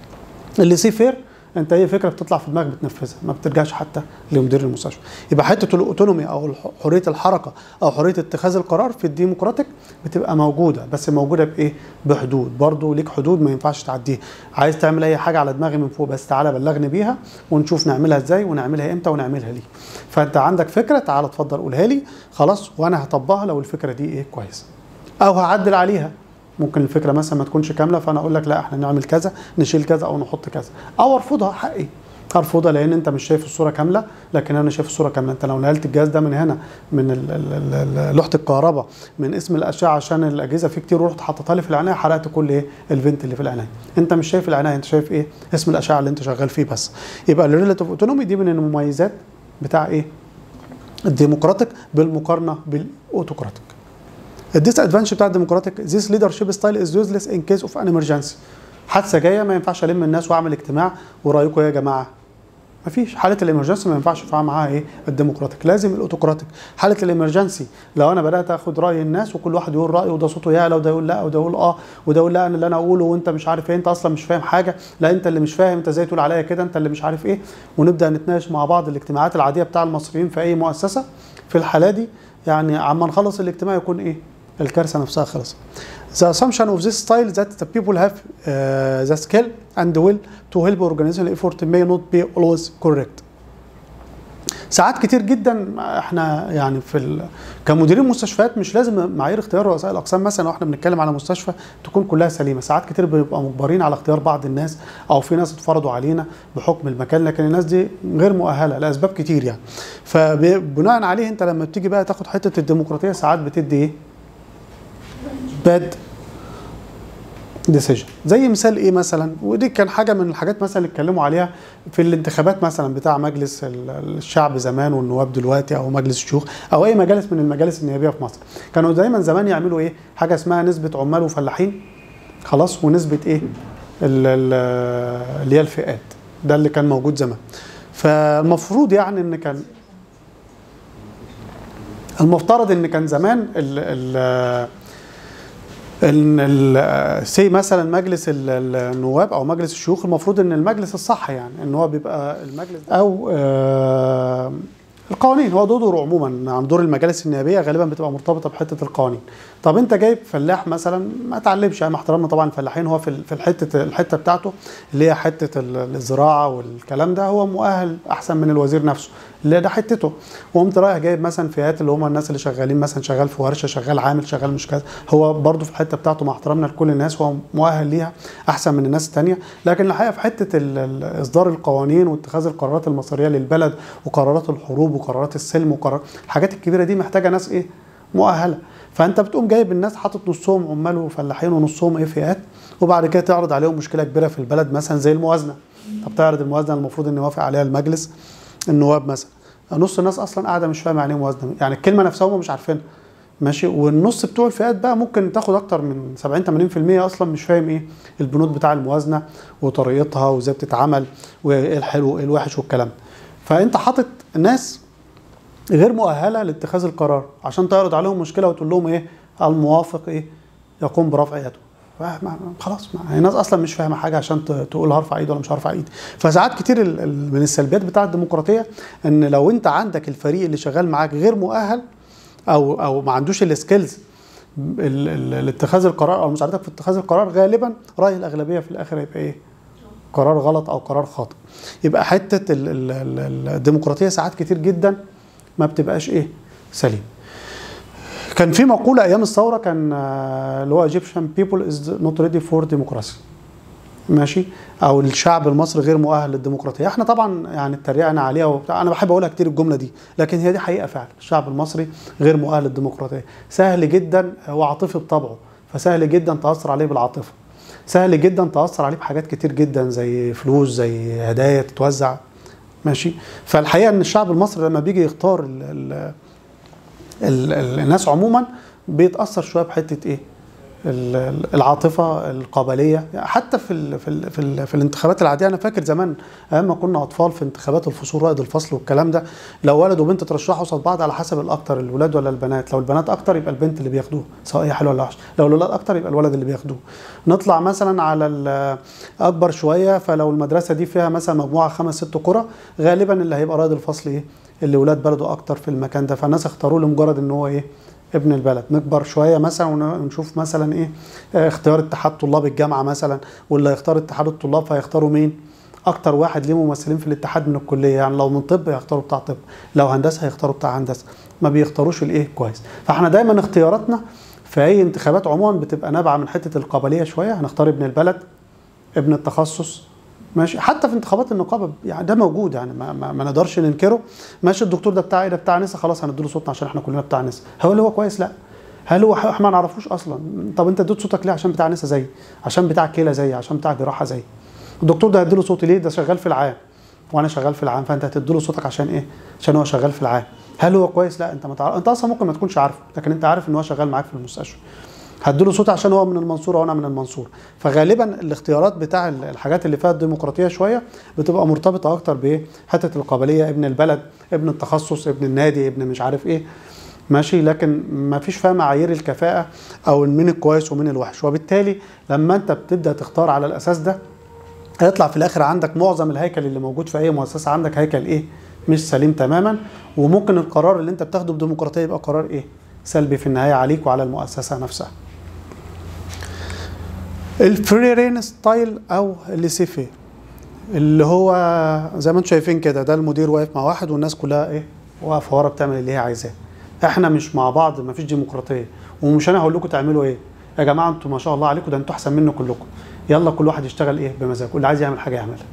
اللي سي فير انت اي فكره بتطلع في دماغك بتنفذها ما بترجعش حتى لمدير المستشفى يبقى حته الاوتونومي او الح- حريه الحركه او حريه اتخاذ القرار في الديمقراطيك بتبقى موجوده بس موجوده بايه بحدود برضو ليك حدود ما ينفعش تعديها عايز تعمل اي حاجه على دماغي من فوق بس تعالى بلغني بيها ونشوف نعملها ازاي ونعملها امتى ونعملها ليه فانت عندك فكره تعالى اتفضل قولها لي خلاص وانا هطبقها لو الفكره دي ايه كويسه او هعدل عليها ممكن الفكره مثلا ما تكونش كامله فانا اقول لك لا احنا نعمل كذا نشيل كذا او نحط كذا او ارفضها حقي ارفضها لان انت مش شايف الصوره كامله لكن انا شايف الصوره كامله انت لو نقلت الجهاز ده من هنا من ال- ال- ال- ال- لوحه الكهرباء من اسم الاشعه عشان الاجهزه فيه كتير ورحت حطيتها لي في العنايه حرقت كل ايه الفنت اللي في العنايه انت مش شايف العنايه انت شايف ايه اسم الاشعه اللي انت شغال فيه بس يبقى الريلاتيف اوتونومي دي من المميزات بتاع ايه الديمقراطيك بالمقارنه بالاوتوقراطيك الديس ادفانتج بتاع الديمقراطيك ذيس ليدرشيب ستايل از يوزلس ان كيس اوف ان ايمرجنسي حادثه جايه ما ينفعش الم الناس واعمل اجتماع ورايكم إيه يا جماعه مفيش حاله الامرجنسي ما ينفعش ينفع معاها ايه الديمقراطيك لازم الاوتوقراطيك حاله الامرجنسي لو انا بدات اخد راي الناس وكل واحد يقول رايه وده صوته يعلى وده يقول لا وده يقول اه وده يقول لا انا اللي انا اقوله وانت مش عارف ايه انت اصلا مش فاهم حاجه لا انت اللي مش فاهم انت ازاي تقول عليا كده انت اللي مش عارف ايه ونبدا نتناقش مع بعض الاجتماعات العاديه بتاع المصريين في اي مؤسسه في الحاله دي يعني عما نخلص الاجتماع يكون ايه الكارثه نفسها خلصت The assumption of this style that the people have uh, the skill and will to help organizational effort may not be always correct. ساعات كتير جدا احنا يعني في ال... كمديرين مستشفيات مش لازم معايير اختيار رؤساء الاقسام مثلا واحنا بنتكلم على مستشفى تكون كلها سليمه ساعات كتير بنبقى مجبرين على اختيار بعض الناس او في ناس اتفرضوا علينا بحكم المكان لكن الناس دي غير مؤهله لاسباب كتير يعني فبناء عليه انت لما بتيجي بقى تاخد حته الديمقراطيه ساعات بتدي ايه باد ديسيجن زي مثال ايه مثلا ودي كان حاجه من الحاجات مثلا اللي اتكلموا عليها في الانتخابات مثلا بتاع مجلس ال- الشعب زمان والنواب دلوقتي او مجلس الشيوخ او اي مجالس من المجالس النيابيه في مصر كانوا دايما زمان يعملوا ايه حاجه اسمها نسبه عمال وفلاحين خلاص ونسبه ايه ال- ال- اللي هي الفئات ده اللي كان موجود زمان فالمفروض يعني ان كان المفترض ان كان زمان ال ال ان سي مثلا مجلس ال- ال- النواب او مجلس الشيوخ المفروض ان المجلس الصح يعني ان هو بيبقى المجلس ده او آه، القوانين هو ده دوره عموما عن دور المجالس النيابيه غالبا بتبقى مرتبطه بحته القوانين طب انت جايب فلاح مثلا ما اتعلمش يعني مع احترامنا طبعا الفلاحين هو في ال- في الحته الحته بتاعته اللي هي حته ال- الزراعه والكلام ده هو مؤهل احسن من الوزير نفسه اللي ده حتته وقمت رايح جايب مثلا فئات اللي هم الناس اللي شغالين مثلا شغال في ورشه شغال عامل شغال مش كذا هو برضه في الحته بتاعته مع احترامنا لكل الناس هو مؤهل ليها احسن من الناس التانية لكن الحقيقه في حته ال- ال- اصدار القوانين واتخاذ القرارات المصيريه للبلد وقرارات الحروب وقرارات السلم وقرارات الحاجات الكبيره دي محتاجه ناس ايه مؤهله فانت بتقوم جايب الناس حاطط نصهم عمال وفلاحين ونصهم ايه فئات وبعد كده تعرض عليهم مشكله كبيره في البلد مثلا زي الموازنه طب تعرض الموازنه المفروض ان يوافق عليها المجلس النواب مثلا نص الناس اصلا قاعده مش فاهمه يعني ايه موازنه يعني الكلمه نفسها هم مش عارفينها ماشي والنص بتوع الفئات بقى ممكن تاخد اكتر من 70 80% اصلا مش فاهم ايه البنود بتاع الموازنه وطريقتها وازاي بتتعمل وايه الحلو وايه الوحش والكلام ده. فانت حاطط ناس غير مؤهله لاتخاذ القرار عشان تعرض عليهم مشكله وتقول لهم ايه الموافق ايه يقوم برفع يده فما- خلاص ما الناس اصلا مش فاهمه حاجه عشان ت- تقول هرفع ايدي ولا مش هرفع ايدي فساعات كتير ال- ال- من السلبيات بتاعه الديمقراطيه ان لو انت عندك الفريق اللي شغال معاك غير مؤهل او او ما عندوش السكيلز لاتخاذ القرار او مساعدتك في اتخاذ القرار غالبا راي الاغلبيه في الاخر هيبقى ايه قرار غلط او قرار خاطئ يبقى حته ال- ال- ال- الديمقراطيه ساعات كتير جدا ما بتبقاش ايه سليم كان في مقوله ايام الثوره كان آه، اللي هو Egyptian people is not ready for democracy ماشي او الشعب المصري غير مؤهل للديمقراطيه احنا طبعا يعني اتريقنا عليها وبتاع انا بحب اقولها كتير الجمله دي لكن هي دي حقيقه فعلا الشعب المصري غير مؤهل للديمقراطيه سهل جدا هو عاطفي بطبعه فسهل جدا تاثر عليه بالعاطفه سهل جدا تاثر عليه بحاجات كتير جدا زي فلوس زي هدايا تتوزع ماشي فالحقيقه ان الشعب المصري لما بيجي يختار ال ال ال ال الناس عموما بيتاثر شويه بحته ايه ال- ال- العاطفه القبليه حتى في ال في ال في, ال في الانتخابات العاديه انا فاكر زمان ايام ما كنا اطفال في انتخابات الفصول رائد الفصل والكلام ده لو ولد وبنت ترشحوا قصاد بعض على حسب الاكتر الولاد ولا البنات لو البنات اكتر يبقى البنت اللي بياخدوه سواء هي حلوه ولا وحشه لو الولاد اكتر يبقى الولد اللي بياخدوه نطلع مثلا على ال- اكبر شويه فلو المدرسه دي فيها مثلا مجموعه خمس ست قرى غالبا اللي هيبقى رائد الفصل ايه اللي ولاد بلده اكتر في المكان ده فالناس اختاروه لمجرد ان هو ايه ابن البلد نكبر شويه مثلا ون- ونشوف مثلا ايه آه، اختيار اتحاد طلاب الجامعه مثلا واللي هيختار اتحاد الطلاب فهيختاروا مين اكتر واحد ليه ممثلين في الاتحاد من الكليه يعني لو من طب هيختاروا بتاع طب لو هندسه هيختاروا بتاع هندسه ما بيختاروش الايه كويس فاحنا دايما اختياراتنا في اي انتخابات عموما بتبقى نابعه من حته القبليه شويه هنختار ابن البلد ابن التخصص ماشي حتى في انتخابات النقابه يعني ده موجود يعني ما, ما, ما نقدرش ننكره ماشي الدكتور ده بتاع ايه ده بتاع نسا خلاص هنديله صوتنا عشان احنا كلنا بتاع نسا هو اللي هو كويس لا هل هو احنا ما نعرفوش اصلا طب انت اديت صوتك ليه عشان بتاع نسا زي عشان بتاع كلى زي عشان بتاع جراحه زي الدكتور ده هديله صوتي ليه ده شغال في العام وانا شغال في العام فانت هتديله صوتك عشان ايه عشان هو شغال في العام هل هو كويس لا انت ما تعرف انت اصلا ممكن ما تكونش عارفه لكن انت عارف ان هو شغال معاك في المستشفى هديله صوت عشان هو من المنصوره وانا من المنصوره فغالبا الاختيارات بتاع ال- الحاجات اللي فيها الديمقراطيه شويه بتبقى مرتبطه اكتر بايه حته القبليه ابن البلد ابن التخصص ابن النادي ابن مش عارف ايه ماشي لكن ما فيش فيها معايير الكفاءه او مين الكويس ومين الوحش وبالتالي لما انت بتبدا تختار على الاساس ده هيطلع في الاخر عندك معظم الهيكل اللي موجود في اي مؤسسه عندك هيكل ايه مش سليم تماما وممكن القرار اللي انت بتاخده بديمقراطيه يبقى قرار ايه سلبي في النهايه عليك وعلى المؤسسه نفسها الفري رين ستايل او الليسيفي اللي هو زي ما انتم شايفين كده ده المدير واقف مع واحد والناس كلها ايه واقفه ورا بتعمل اللي هي عايزاه احنا مش مع بعض ما فيش ديمقراطيه ومش انا هقول لكم تعملوا ايه يا جماعه انتوا ما شاء الله عليكم ده انتوا احسن مني كلكم يلا كل واحد يشتغل ايه بمزاجه اللي عايز يعمل حاجه يعملها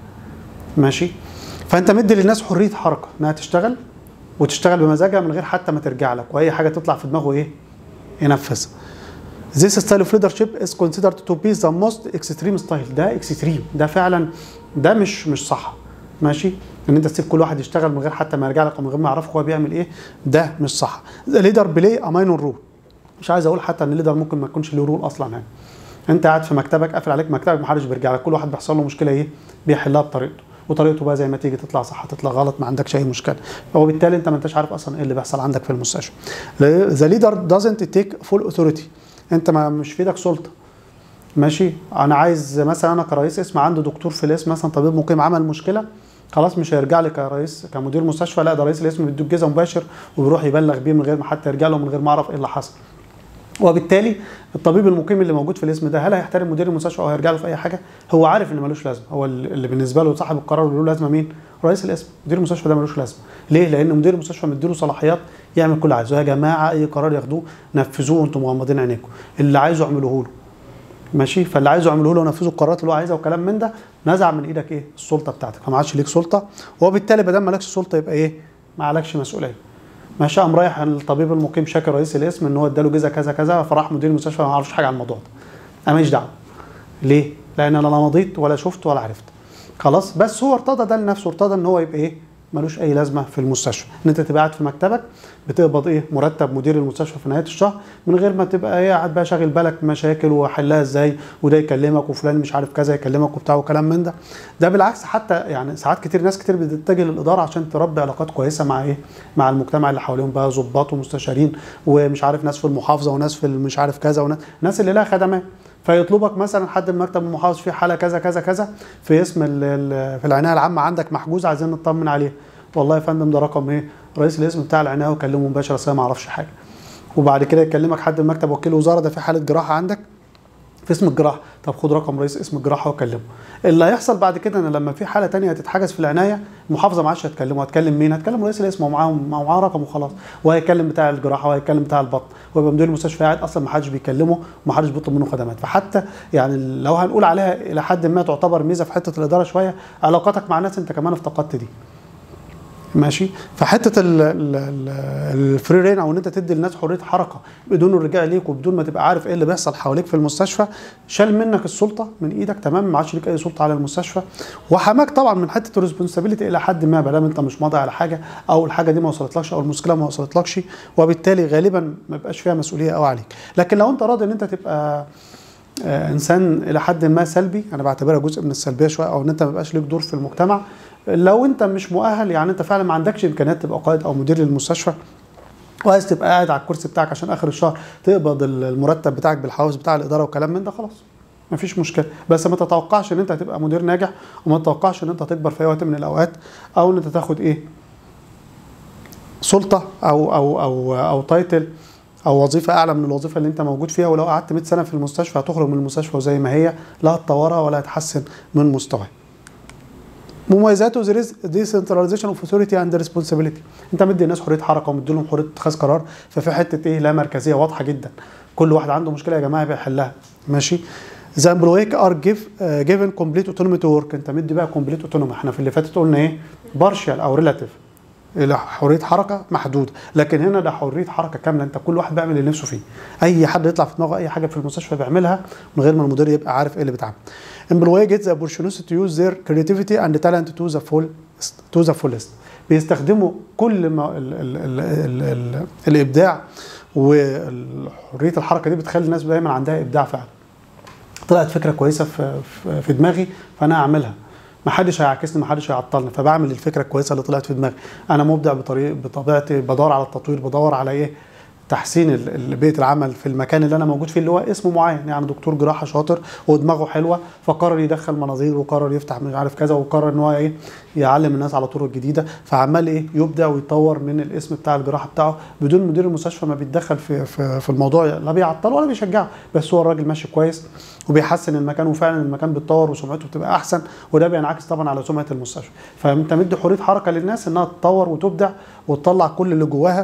ماشي فانت مدي للناس حريه حركه انها تشتغل وتشتغل بمزاجها من غير حتى ما ترجع لك واي حاجه تطلع في دماغه ايه ينفذها This style of leadership is considered to be the most extreme style ده extreme ده فعلا ده مش مش صح ماشي ان انت تسيب كل واحد يشتغل من غير حتى ما يرجع لك ومن غير ما يعرف هو بيعمل ايه ده مش صح the leader play a minor role مش عايز اقول حتى ان الليدر ممكن ما يكونش له رول اصلا يعني انت قاعد في مكتبك قافل عليك مكتبك محدش بيرجع لك كل واحد بيحصل له مشكله ايه بيحلها بطريقته وطريقته بقى زي ما تيجي تطلع صح تطلع غلط ما عندكش اي مشكله وبالتالي انت ما انتش عارف اصلا ايه اللي بيحصل عندك في المستشفى ذا ليدر doesn't take full authority انت ما مش في ايدك سلطه ماشي انا عايز مثلا انا كرئيس اسم عنده دكتور في الاسم مثلا طبيب مقيم عمل مشكله خلاص مش هيرجع لي كرئيس كمدير مستشفى لا ده رئيس الاسم بيدوك جزء مباشر وبيروح يبلغ بيه من غير ما حتى يرجع له من غير ما اعرف ايه اللي حصل وبالتالي الطبيب المقيم اللي موجود في الاسم ده هل هيحترم مدير المستشفى او هيرجع له في اي حاجه هو عارف ان ملوش لازمه هو اللي بالنسبه له صاحب القرار اللي له لازمه مين رئيس الاسم مدير المستشفى ده ملوش لازمه ليه لان مدير المستشفى مديله صلاحيات يعمل كل اللي عايزه يا جماعه اي قرار ياخدوه نفذوه وانتم مغمضين عينيكم اللي عايزه اعملوه له ماشي فاللي عايزه اعمله له ونفذوا القرارات اللي هو عايزها وكلام من ده نزع من ايدك ايه السلطه بتاعتك فما عادش ليك سلطه وبالتالي ما دام مالكش سلطه يبقى ايه ما عليكش مسؤوليه ماشي قام رايح الطبيب المقيم شاكر رئيس الاسم ان هو اداله جزء كذا كذا فراح مدير المستشفى ما يعرفش حاجه عن الموضوع ده انا ماليش دعوه ليه؟ لان انا لا مضيت ولا شفت ولا عرفت خلاص بس هو ارتضى ده لنفسه ارتضى ان هو يبقى ايه ملوش اي لازمه في المستشفى ان انت تبقى قاعد في مكتبك بتقبض ايه مرتب مدير المستشفى في نهايه الشهر من غير ما تبقى ايه قاعد بقى شاغل بالك مشاكل وحلها ازاي وده يكلمك وفلان مش عارف كذا يكلمك وبتاع وكلام من ده ده بالعكس حتى يعني ساعات كتير ناس كتير بتتجه للاداره عشان تربي علاقات كويسه مع ايه مع المجتمع اللي حواليهم بقى ظباط ومستشارين ومش عارف ناس في المحافظه وناس في مش عارف كذا وناس ناس اللي لها خدمات فيطلبك مثلا حد من مكتب المحافظ في حاله كذا كذا كذا في اسم ال- ال- في العنايه العامه عندك محجوز عايزين نطمن عليه والله يا فندم ده رقم ايه رئيس الاسم بتاع العنايه وكلمه مباشره أصل أنا ما اعرفش حاجه وبعد كده يكلمك حد من مكتب وكيل وزاره ده في حاله جراحه عندك في اسم الجراحه طب خد رقم رئيس اسم الجراحه وكلمه اللي هيحصل بعد كده ان لما في حاله تانية هتتحجز في العنايه المحافظه ما عادش هتكلمه هتكلم مين هتكلم رئيس الاسم ومعاه معاه رقم وخلاص وهيكلم بتاع الجراحه وهيكلم بتاع البطن ويبقى مدير المستشفى قاعد اصلا ما حدش بيكلمه وما حدش بيطلب منه خدمات فحتى يعني لو هنقول عليها الى حد ما تعتبر ميزه في حته الاداره شويه علاقاتك مع الناس انت كمان افتقدت دي ماشي فحته ال- ال- ال- الفري رين او ان انت تدي للناس حريه حركه بدون الرجاع ليك وبدون ما تبقى عارف ايه اللي بيحصل حواليك في المستشفى شال منك السلطه من ايدك تمام ما عادش ليك اي سلطه على المستشفى وحماك طبعا من حته الريسبونسابيلتي الى حد ما ما دام انت مش ماضي على حاجه او الحاجه دي ما وصلتلكش او المشكله ما وصلتلكش وبالتالي غالبا ما بيبقاش فيها مسؤوليه قوي عليك لكن لو انت راضي ان انت تبقى آه، انسان الى حد ما سلبي انا بعتبرها جزء من السلبيه شويه او ان انت ما بقاش ليك دور في المجتمع لو انت مش مؤهل يعني انت فعلا ما عندكش امكانيات تبقى قائد او مدير للمستشفى وعايز تبقى قاعد على الكرسي بتاعك عشان اخر الشهر تقبض المرتب بتاعك بالحوافز بتاع الاداره وكلام من ده خلاص مفيش مشكله بس ما تتوقعش ان انت هتبقى مدير ناجح وما تتوقعش ان انت هتكبر في اي وقت من الاوقات او ان انت تاخد ايه سلطه او او او او تايتل او وظيفه اعلى من الوظيفه اللي انت موجود فيها ولو قعدت 100 سنه في المستشفى هتخرج من المستشفى وزي ما هي لا هتطورها ولا هتحسن من مستواها مميزاته there is decentralization of authority and responsibility انت مدي الناس حريه حركه ومدي لهم حريه اتخاذ قرار ففي حته ايه لا مركزيه واضحه جدا كل واحد عنده مشكله يا جماعه بيحلها ماشي the employee are give, uh, given complete autonomy to work انت مدي بقى complete autonomy احنا في اللي فاتت قلنا ايه partial او relative الى حريه حركه محدوده لكن هنا ده حريه حركه كامله انت كل واحد بيعمل اللي نفسه فيه اي حد يطلع في دماغه اي حاجه في المستشفى بيعملها من غير ما المدير يبقى عارف ايه اللي بيتعمل employee gets the opportunity to use their creativity and talent to the full to the fullest بيستخدموا كل ما ال ال ال ال ال الابداع وحريه الحركه دي بتخلي الناس دايما عندها ابداع فعلا طلعت فكره كويسه في في, في دماغي فانا هعملها ما حدش هيعكسني ما حدش هيعطلني فبعمل الفكره الكويسه اللي طلعت في دماغي انا مبدع بطريقه بطبيعتي بدور على التطوير بدور على ايه تحسين ال- ال- بيئه العمل في المكان اللي انا موجود فيه اللي هو اسمه معين يعني دكتور جراحه شاطر ودماغه حلوه فقرر يدخل مناظير وقرر يفتح مش عارف كذا وقرر ان هو ايه يعلم الناس على طرق جديده فعمال ايه يبدع ويطور من الاسم بتاع الجراحه بتاعه بدون مدير المستشفى ما بيتدخل في في, في الموضوع لا بيعطله ولا بيشجعه بس هو الراجل ماشي كويس وبيحسن المكان وفعلا المكان بيتطور وسمعته بتبقى احسن وده بينعكس طبعا على سمعه المستشفى فانت مدي حريه حركه للناس انها تطور وتبدع وتطلع كل اللي جواها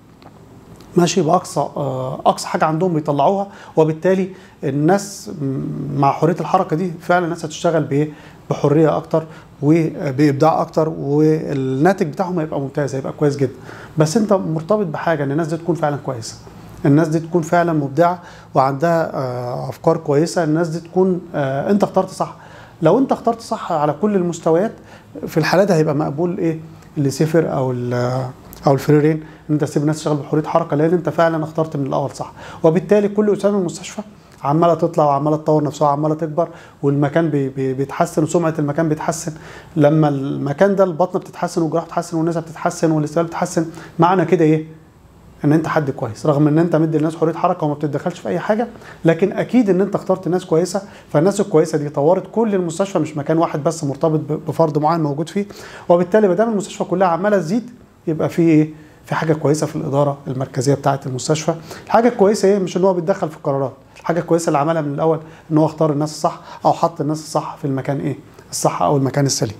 ماشي باقصى آه، اقصى حاجه عندهم بيطلعوها وبالتالي الناس م- مع حريه الحركه دي فعلا الناس هتشتغل بايه بحريه اكتر وبابداع اكتر والناتج بتاعهم هيبقى ممتاز هيبقى كويس جدا بس انت مرتبط بحاجه ان الناس دي تكون فعلا كويسه الناس دي تكون فعلا مبدعه وعندها آه، افكار كويسه الناس دي تكون آه، انت اخترت صح لو انت اخترت صح على كل المستويات في الحاله دي هيبقى مقبول ايه اللي سيفر او ال- او الفريرين ان انت تسيب الناس تشتغل بحريه حركه لان انت فعلا اخترت من الاول صح وبالتالي كل اسامي المستشفى عماله تطلع وعماله تطور نفسها وعماله تكبر والمكان بي بي بيتحسن وسمعه المكان بيتحسن لما المكان ده البطنه بتتحسن والجراحه بتتحسن والنساء بتتحسن والاستقبال بتتحسن معنى كده ايه؟ ان انت حد كويس رغم ان انت مدي الناس حريه حركه وما بتتدخلش في اي حاجه لكن اكيد ان انت اخترت ناس كويسه فالناس الكويسه دي طورت كل المستشفى مش مكان واحد بس مرتبط ب- بفرد معين موجود فيه وبالتالي ما دام المستشفى كلها عماله تزيد يبقى في ايه في حاجه كويسه في الاداره المركزيه بتاعه المستشفى الحاجه الكويسه ايه مش ان هو بيتدخل في القرارات الحاجه الكويسه اللي عملها من الاول ان هو اختار الناس الصح او حط الناس الصح في المكان ايه الصح او المكان السليم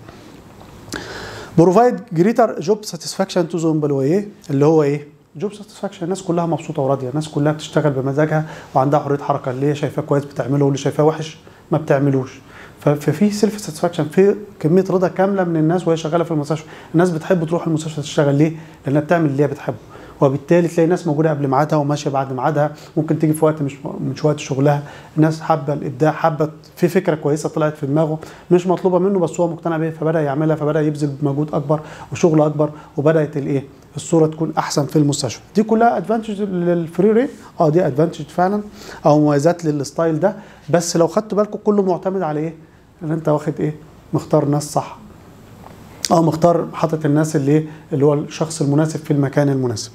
بروفايد جريتر جوب ساتسفاكشن تو ذا امبلويه اللي هو ايه جوب ساتسفاكشن الناس كلها مبسوطه وراضيه الناس كلها بتشتغل بمزاجها وعندها حريه حركه اللي هي شايفاه كويس بتعمله واللي شايفاه وحش ما بتعملوش ف- ففي سيلف ساتسفاكشن في كميه رضا كامله من الناس وهي شغاله في المستشفى الناس بتحب تروح المستشفى تشتغل ليه لانها بتعمل اللي هي بتحبه وبالتالي تلاقي ناس موجوده قبل ميعادها وماشيه بعد ميعادها ممكن تيجي في وقت مش مش وقت شغلها الناس حابه الابداع حابه في فكره كويسه طلعت في دماغه مش مطلوبه منه بس هو مقتنع بيها فبدا يعملها فبدا يبذل مجهود اكبر وشغل اكبر وبدات الايه الصوره تكون احسن في المستشفى دي كلها ادفانتج للفري ريت اه دي ادفانتج فعلا او مميزات للستايل ده بس لو خدتوا بالكم كله معتمد على ايه ان انت واخد ايه مختار ناس صح اه مختار حاطط الناس اللي اللي هو الشخص المناسب في المكان المناسب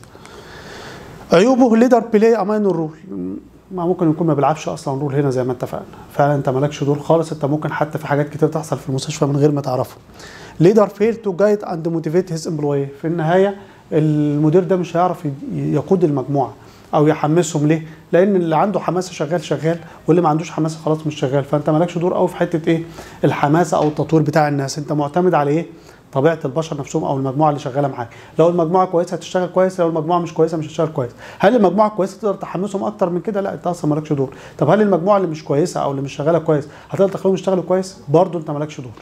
عيوبه ليدر بلاي اماين الرول ما ممكن يكون ما بيلعبش اصلا رول هنا زي ما اتفقنا فعلا انت مالكش دور خالص انت ممكن حتى في حاجات كتير تحصل في المستشفى من غير ما تعرفها ليدر فيل تو جايد اند موتيفيت هيز امبلوي في النهايه المدير ده مش هيعرف ي- يقود المجموعه او يحمسهم ليه لان اللي عنده حماسه شغال شغال واللي ما عندوش حماسه خلاص مش شغال فانت مالكش دور قوي في حته ايه الحماسه او التطوير بتاع الناس انت معتمد على ايه طبيعه البشر نفسهم او المجموعه اللي شغاله معاك لو المجموعه كويسه هتشتغل كويس لو المجموعه مش كويسه مش هتشتغل كويس هل المجموعه كويسه تقدر تحمسهم اكتر من كده لا انت اصلا مالكش دور طب هل المجموعه اللي مش كويسه او اللي مش شغاله كويس هتقدر تخليهم يشتغلوا كويس برضه انت مالكش دور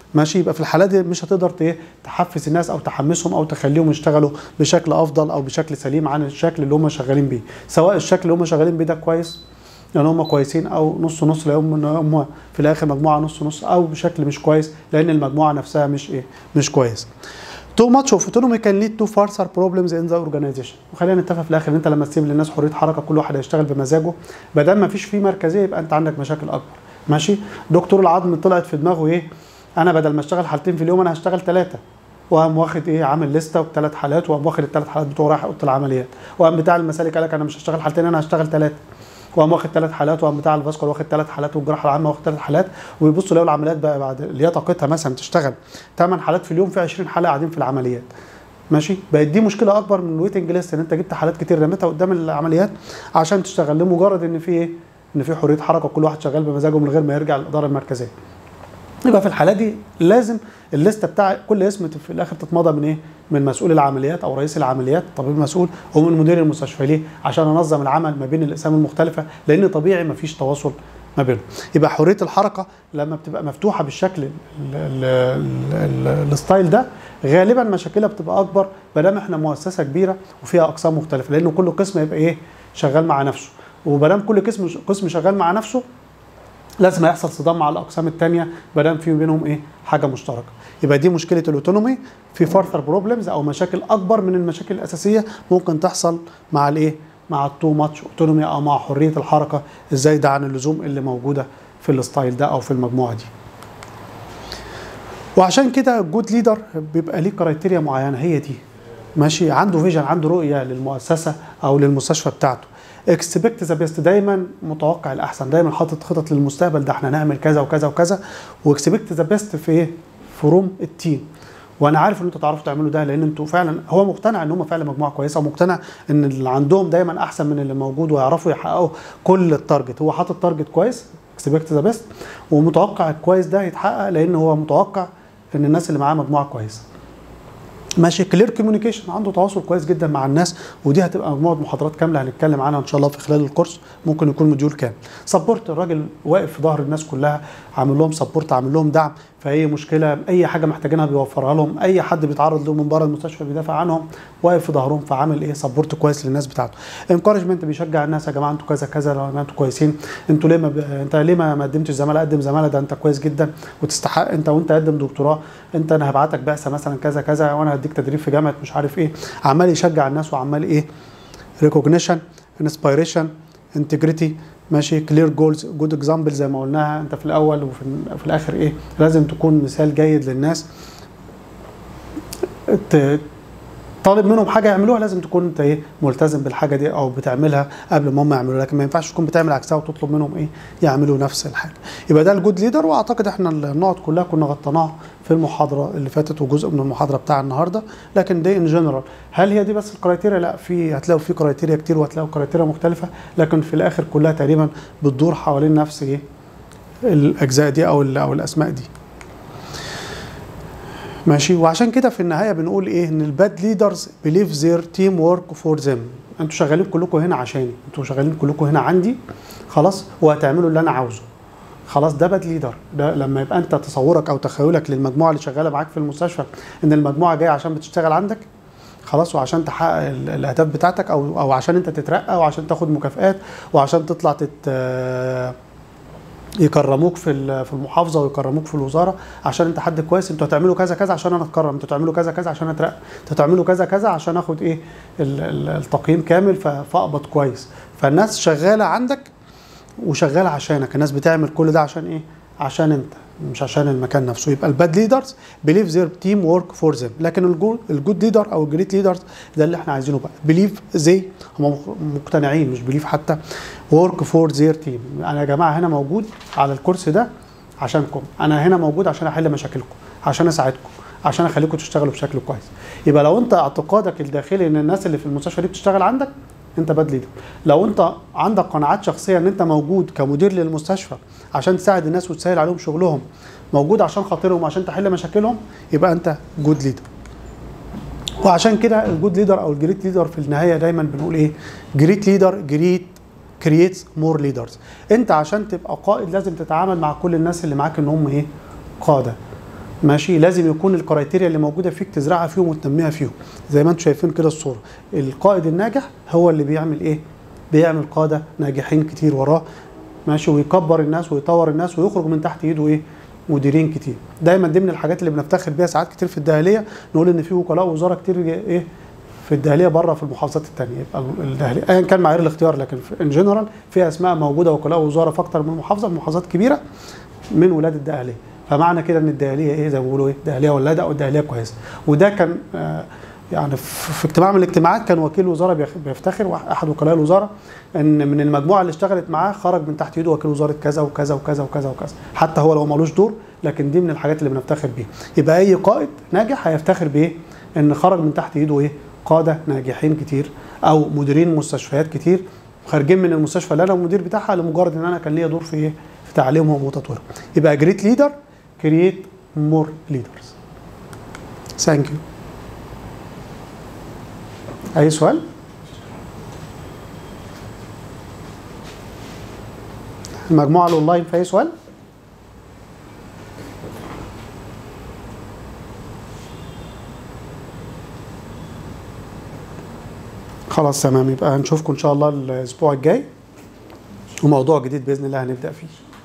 ماشي يبقى في الحالات دي مش هتقدر ت- إيه؟ تحفز الناس او تحمسهم او تخليهم يشتغلوا بشكل افضل او بشكل سليم عن الشكل اللي هم شغالين بيه سواء الشكل اللي هم شغالين بيه ده كويس لان هم كويسين او نص نص لان هم هم في الاخر مجموعه نص نص او بشكل مش كويس لان المجموعه نفسها مش ايه مش كويس تو ماتش اوف اوتونومي كان ليد تو فارسر بروبلمز ان ذا اورجانيزيشن وخلينا نتفق في الاخر ان انت لما تسيب للناس حريه حركه كل واحد هيشتغل بمزاجه ما دام ما فيش فيه مركزيه يبقى انت عندك مشاكل اكبر ماشي دكتور العظم طلعت في دماغه ايه انا بدل ما اشتغل حالتين في اليوم انا هشتغل ثلاثه وقام واخد ايه عامل لسته وثلاث حالات وقام واخد الثلاث حالات بتوعه رايح اوضه العمليات وقام بتاع المسالك قال لك انا مش هشتغل حالتين انا هشتغل ثلاثه وقام واخد ثلاث حالات وقام بتاع الفاسكول واخد ثلاث حالات والجراحه العامه واخد ثلاث حالات ويبصوا يلاقوا العمليات بقى بعد اللي هي طاقتها مثلا تشتغل 8 حالات في اليوم في 20 حاله قاعدين في العمليات ماشي بقت دي مشكله اكبر من الويتنج ليست ان انت جبت حالات كتير رميتها قدام العمليات عشان تشتغل لمجرد ان في ايه ان في حريه حركه كل واحد شغال بمزاجه من غير ما يرجع للاداره المركزيه يبقى في الحالات دي لازم الليسته بتاع كل اسم في الاخر تتمضى من ايه؟ من مسؤول العمليات او رئيس العمليات الطبيب المسؤول ومن مدير المستشفى ليه؟ عشان انظم العمل ما بين الاقسام المختلفه لان طبيعي ما فيش تواصل ما بينهم. يبقى حريه الحركه لما بتبقى مفتوحه بالشكل ال- ال- ال- ال- الستايل ده غالبا مشاكلها بتبقى اكبر ما دام احنا مؤسسه كبيره وفيها اقسام مختلفه لان كل قسم يبقى ايه؟ شغال مع نفسه وما دام كل قسم قسم شغال مع نفسه لازم هيحصل صدام مع الاقسام الثانيه ما دام في بينهم ايه حاجه مشتركه يبقى دي مشكله الاوتونومي في فارثر بروبلمز او مشاكل اكبر من المشاكل الاساسيه ممكن تحصل مع الايه مع التو ماتش اوتونومي او مع حريه الحركه الزايده عن اللزوم اللي موجوده في الستايل ده او في المجموعه دي وعشان كده الجود ليدر بيبقى ليه كرايتيريا معينه هي دي ماشي عنده فيجن عنده رؤيه للمؤسسه او للمستشفى بتاعته اكسبكت ذا بيست دايما متوقع الاحسن دايما حاطط خطط للمستقبل ده احنا هنعمل كذا وكذا وكذا واكسبكت ذا بيست في ايه فروم التيم وانا عارف ان انتوا تعرفوا تعملوا ده لان انتوا فعلا هو مقتنع ان هم فعلا مجموعه كويسه ومقتنع ان اللي عندهم دايما احسن من اللي موجود ويعرفوا يحققوا كل التارجت هو حاطط تارجت كويس اكسبكت ذا بيست ومتوقع الكويس ده يتحقق لان هو متوقع ان الناس اللي معاه مجموعه كويسه ماشي كلير كوميونيكيشن عنده تواصل كويس جدا مع الناس ودي هتبقى مجموعه محاضرات كامله هنتكلم عنها ان شاء الله في خلال الكورس ممكن يكون مديول كامل سبورت الراجل واقف في ظهر الناس كلها عامل لهم سبورت عامل لهم دعم في اي مشكله اي حاجه محتاجينها بيوفرها لهم اي حد بيتعرض لهم من بره المستشفى بيدافع عنهم واقف في ظهرهم فعامل ايه سبورت كويس للناس بتاعته انكورجمنت بيشجع الناس يا جماعه انتوا كذا كذا لو انتوا كويسين انتوا ليه ما ب... انت ليه ما ما قدمتش زماله قدم زماله ده انت كويس جدا وتستحق انت وانت قدم دكتوراه انت انا هبعتك بعثه مثلا كذا كذا وانا هديك تدريب في جامعه مش عارف ايه عمال يشجع الناس وعمال ايه ريكوجنيشن انسبيريشن انتجريتي ماشي كلير جولز جود اكزامبل زي ما قلناها انت في الاول وفي في الاخر ايه لازم تكون مثال جيد للناس ت- طالب منهم حاجه يعملوها لازم تكون انت ايه ملتزم بالحاجه دي او بتعملها قبل ما هم يعملوا لكن ما ينفعش تكون بتعمل عكسها وتطلب منهم ايه يعملوا نفس الحاجه يبقى ده الجود ليدر واعتقد احنا النقط كلها كنا غطيناها في المحاضره اللي فاتت وجزء من المحاضره بتاع النهارده لكن دي ان جنرال هل هي دي بس الكرايتيريا لا في هتلاقوا في كرايتيريا كتير وهتلاقوا كرايتيريا مختلفه لكن في الاخر كلها تقريبا بتدور حوالين نفس ايه الاجزاء دي او ال- او الاسماء دي ماشي وعشان كده في النهايه بنقول ايه ان الباد ليدرز بليف زير تيم ورك فور ذيم انتوا شغالين كلكم هنا عشاني انتوا شغالين كلكم هنا عندي خلاص وهتعملوا اللي انا عاوزه خلاص ده باد ليدر ده لما يبقى انت تصورك او تخيلك للمجموعه اللي شغاله معاك في المستشفى ان المجموعه جايه عشان بتشتغل عندك خلاص وعشان تحقق ال- الاهداف بتاعتك او او عشان انت تترقى وعشان تاخد مكافآت وعشان تطلع تت يكرموك في ال- في المحافظه ويكرموك في الوزاره عشان انت حد كويس انتوا هتعملوا كذا كذا عشان انا اتكرم انتوا هتعملوا كذا كذا عشان اترقى انتوا هتعملوا كذا كذا عشان اخد ايه ال- ال- التقييم كامل ف- فاقبض كويس فالناس شغاله عندك وشغاله عشانك الناس بتعمل كل ده عشان ايه عشان انت مش عشان المكان نفسه يبقى الباد ليدرز بليف زير تيم ورك فور ذيم لكن الجود الجود ليدر او الجريت ليدرز ده اللي احنا عايزينه بقى بليف زي هم مق- مقتنعين مش بليف حتى ورك فور زير تيم انا يا جماعه هنا موجود على الكرسي ده عشانكم انا هنا موجود عشان احل مشاكلكم عشان اساعدكم عشان اخليكم تشتغلوا بشكل كويس يبقى لو انت اعتقادك الداخلي ان الناس اللي في المستشفى دي بتشتغل عندك انت باد ليدر لو انت عندك قناعات شخصيه ان انت موجود كمدير للمستشفى عشان تساعد الناس وتسهل عليهم شغلهم موجود عشان خاطرهم وعشان تحل مشاكلهم يبقى انت جود ليدر وعشان كده الجود ليدر او الجريت ليدر في النهايه دايما بنقول ايه جريت ليدر جريت كرييتس مور ليدرز انت عشان تبقى قائد لازم تتعامل مع كل الناس اللي معاك ان هم ايه قاده ماشي لازم يكون الكرايتيريا اللي موجوده فيك تزرعها فيهم وتنميها فيهم زي ما انتم شايفين كده الصوره القائد الناجح هو اللي بيعمل ايه بيعمل قاده ناجحين كتير وراه ماشي ويكبر الناس ويطور الناس ويخرج من تحت ايده ايه مديرين كتير دايما دي من الحاجات اللي بنفتخر بيها ساعات كتير في الداخليه نقول ان في وكلاء وزاره كتير ايه في الداخليه بره في المحافظات الثانيه يبقى الداخليه ايا كان معايير الاختيار لكن ان جنرال في اسماء موجوده وكلاء وزاره في اكتر من محافظه محافظات كبيره من ولاد الدقهليه فمعنى كده ان الدقهليه ايه زي ما بيقولوا ايه دقهليه ولاده او الدقهليه كويسه وده كان آه يعني في في اجتماع من الاجتماعات كان وكيل وزاره بيخ- بيفتخر واحد- احد وكلاء الوزاره ان من المجموعه اللي اشتغلت معاه خرج من تحت ايده وكيل وزاره كذا وكذا وكذا وكذا وكذا حتى هو لو ملوش دور لكن دي من الحاجات اللي بنفتخر بيها يبقى اي قائد ناجح هيفتخر بايه ان خرج من تحت ايده ايه قاده ناجحين كتير او مديرين مستشفيات كتير خارجين من المستشفى اللي انا المدير بتاعها لمجرد ان انا كان ليا دور في ايه في تعليمهم وتطويرهم يبقى جريت ليدر كرييت مور ليدرز ثانك يو اي سؤال المجموعه الاونلاين في اي سؤال خلاص تمام يبقى هنشوفكم ان شاء الله الاسبوع الجاي وموضوع جديد باذن الله هنبدا فيه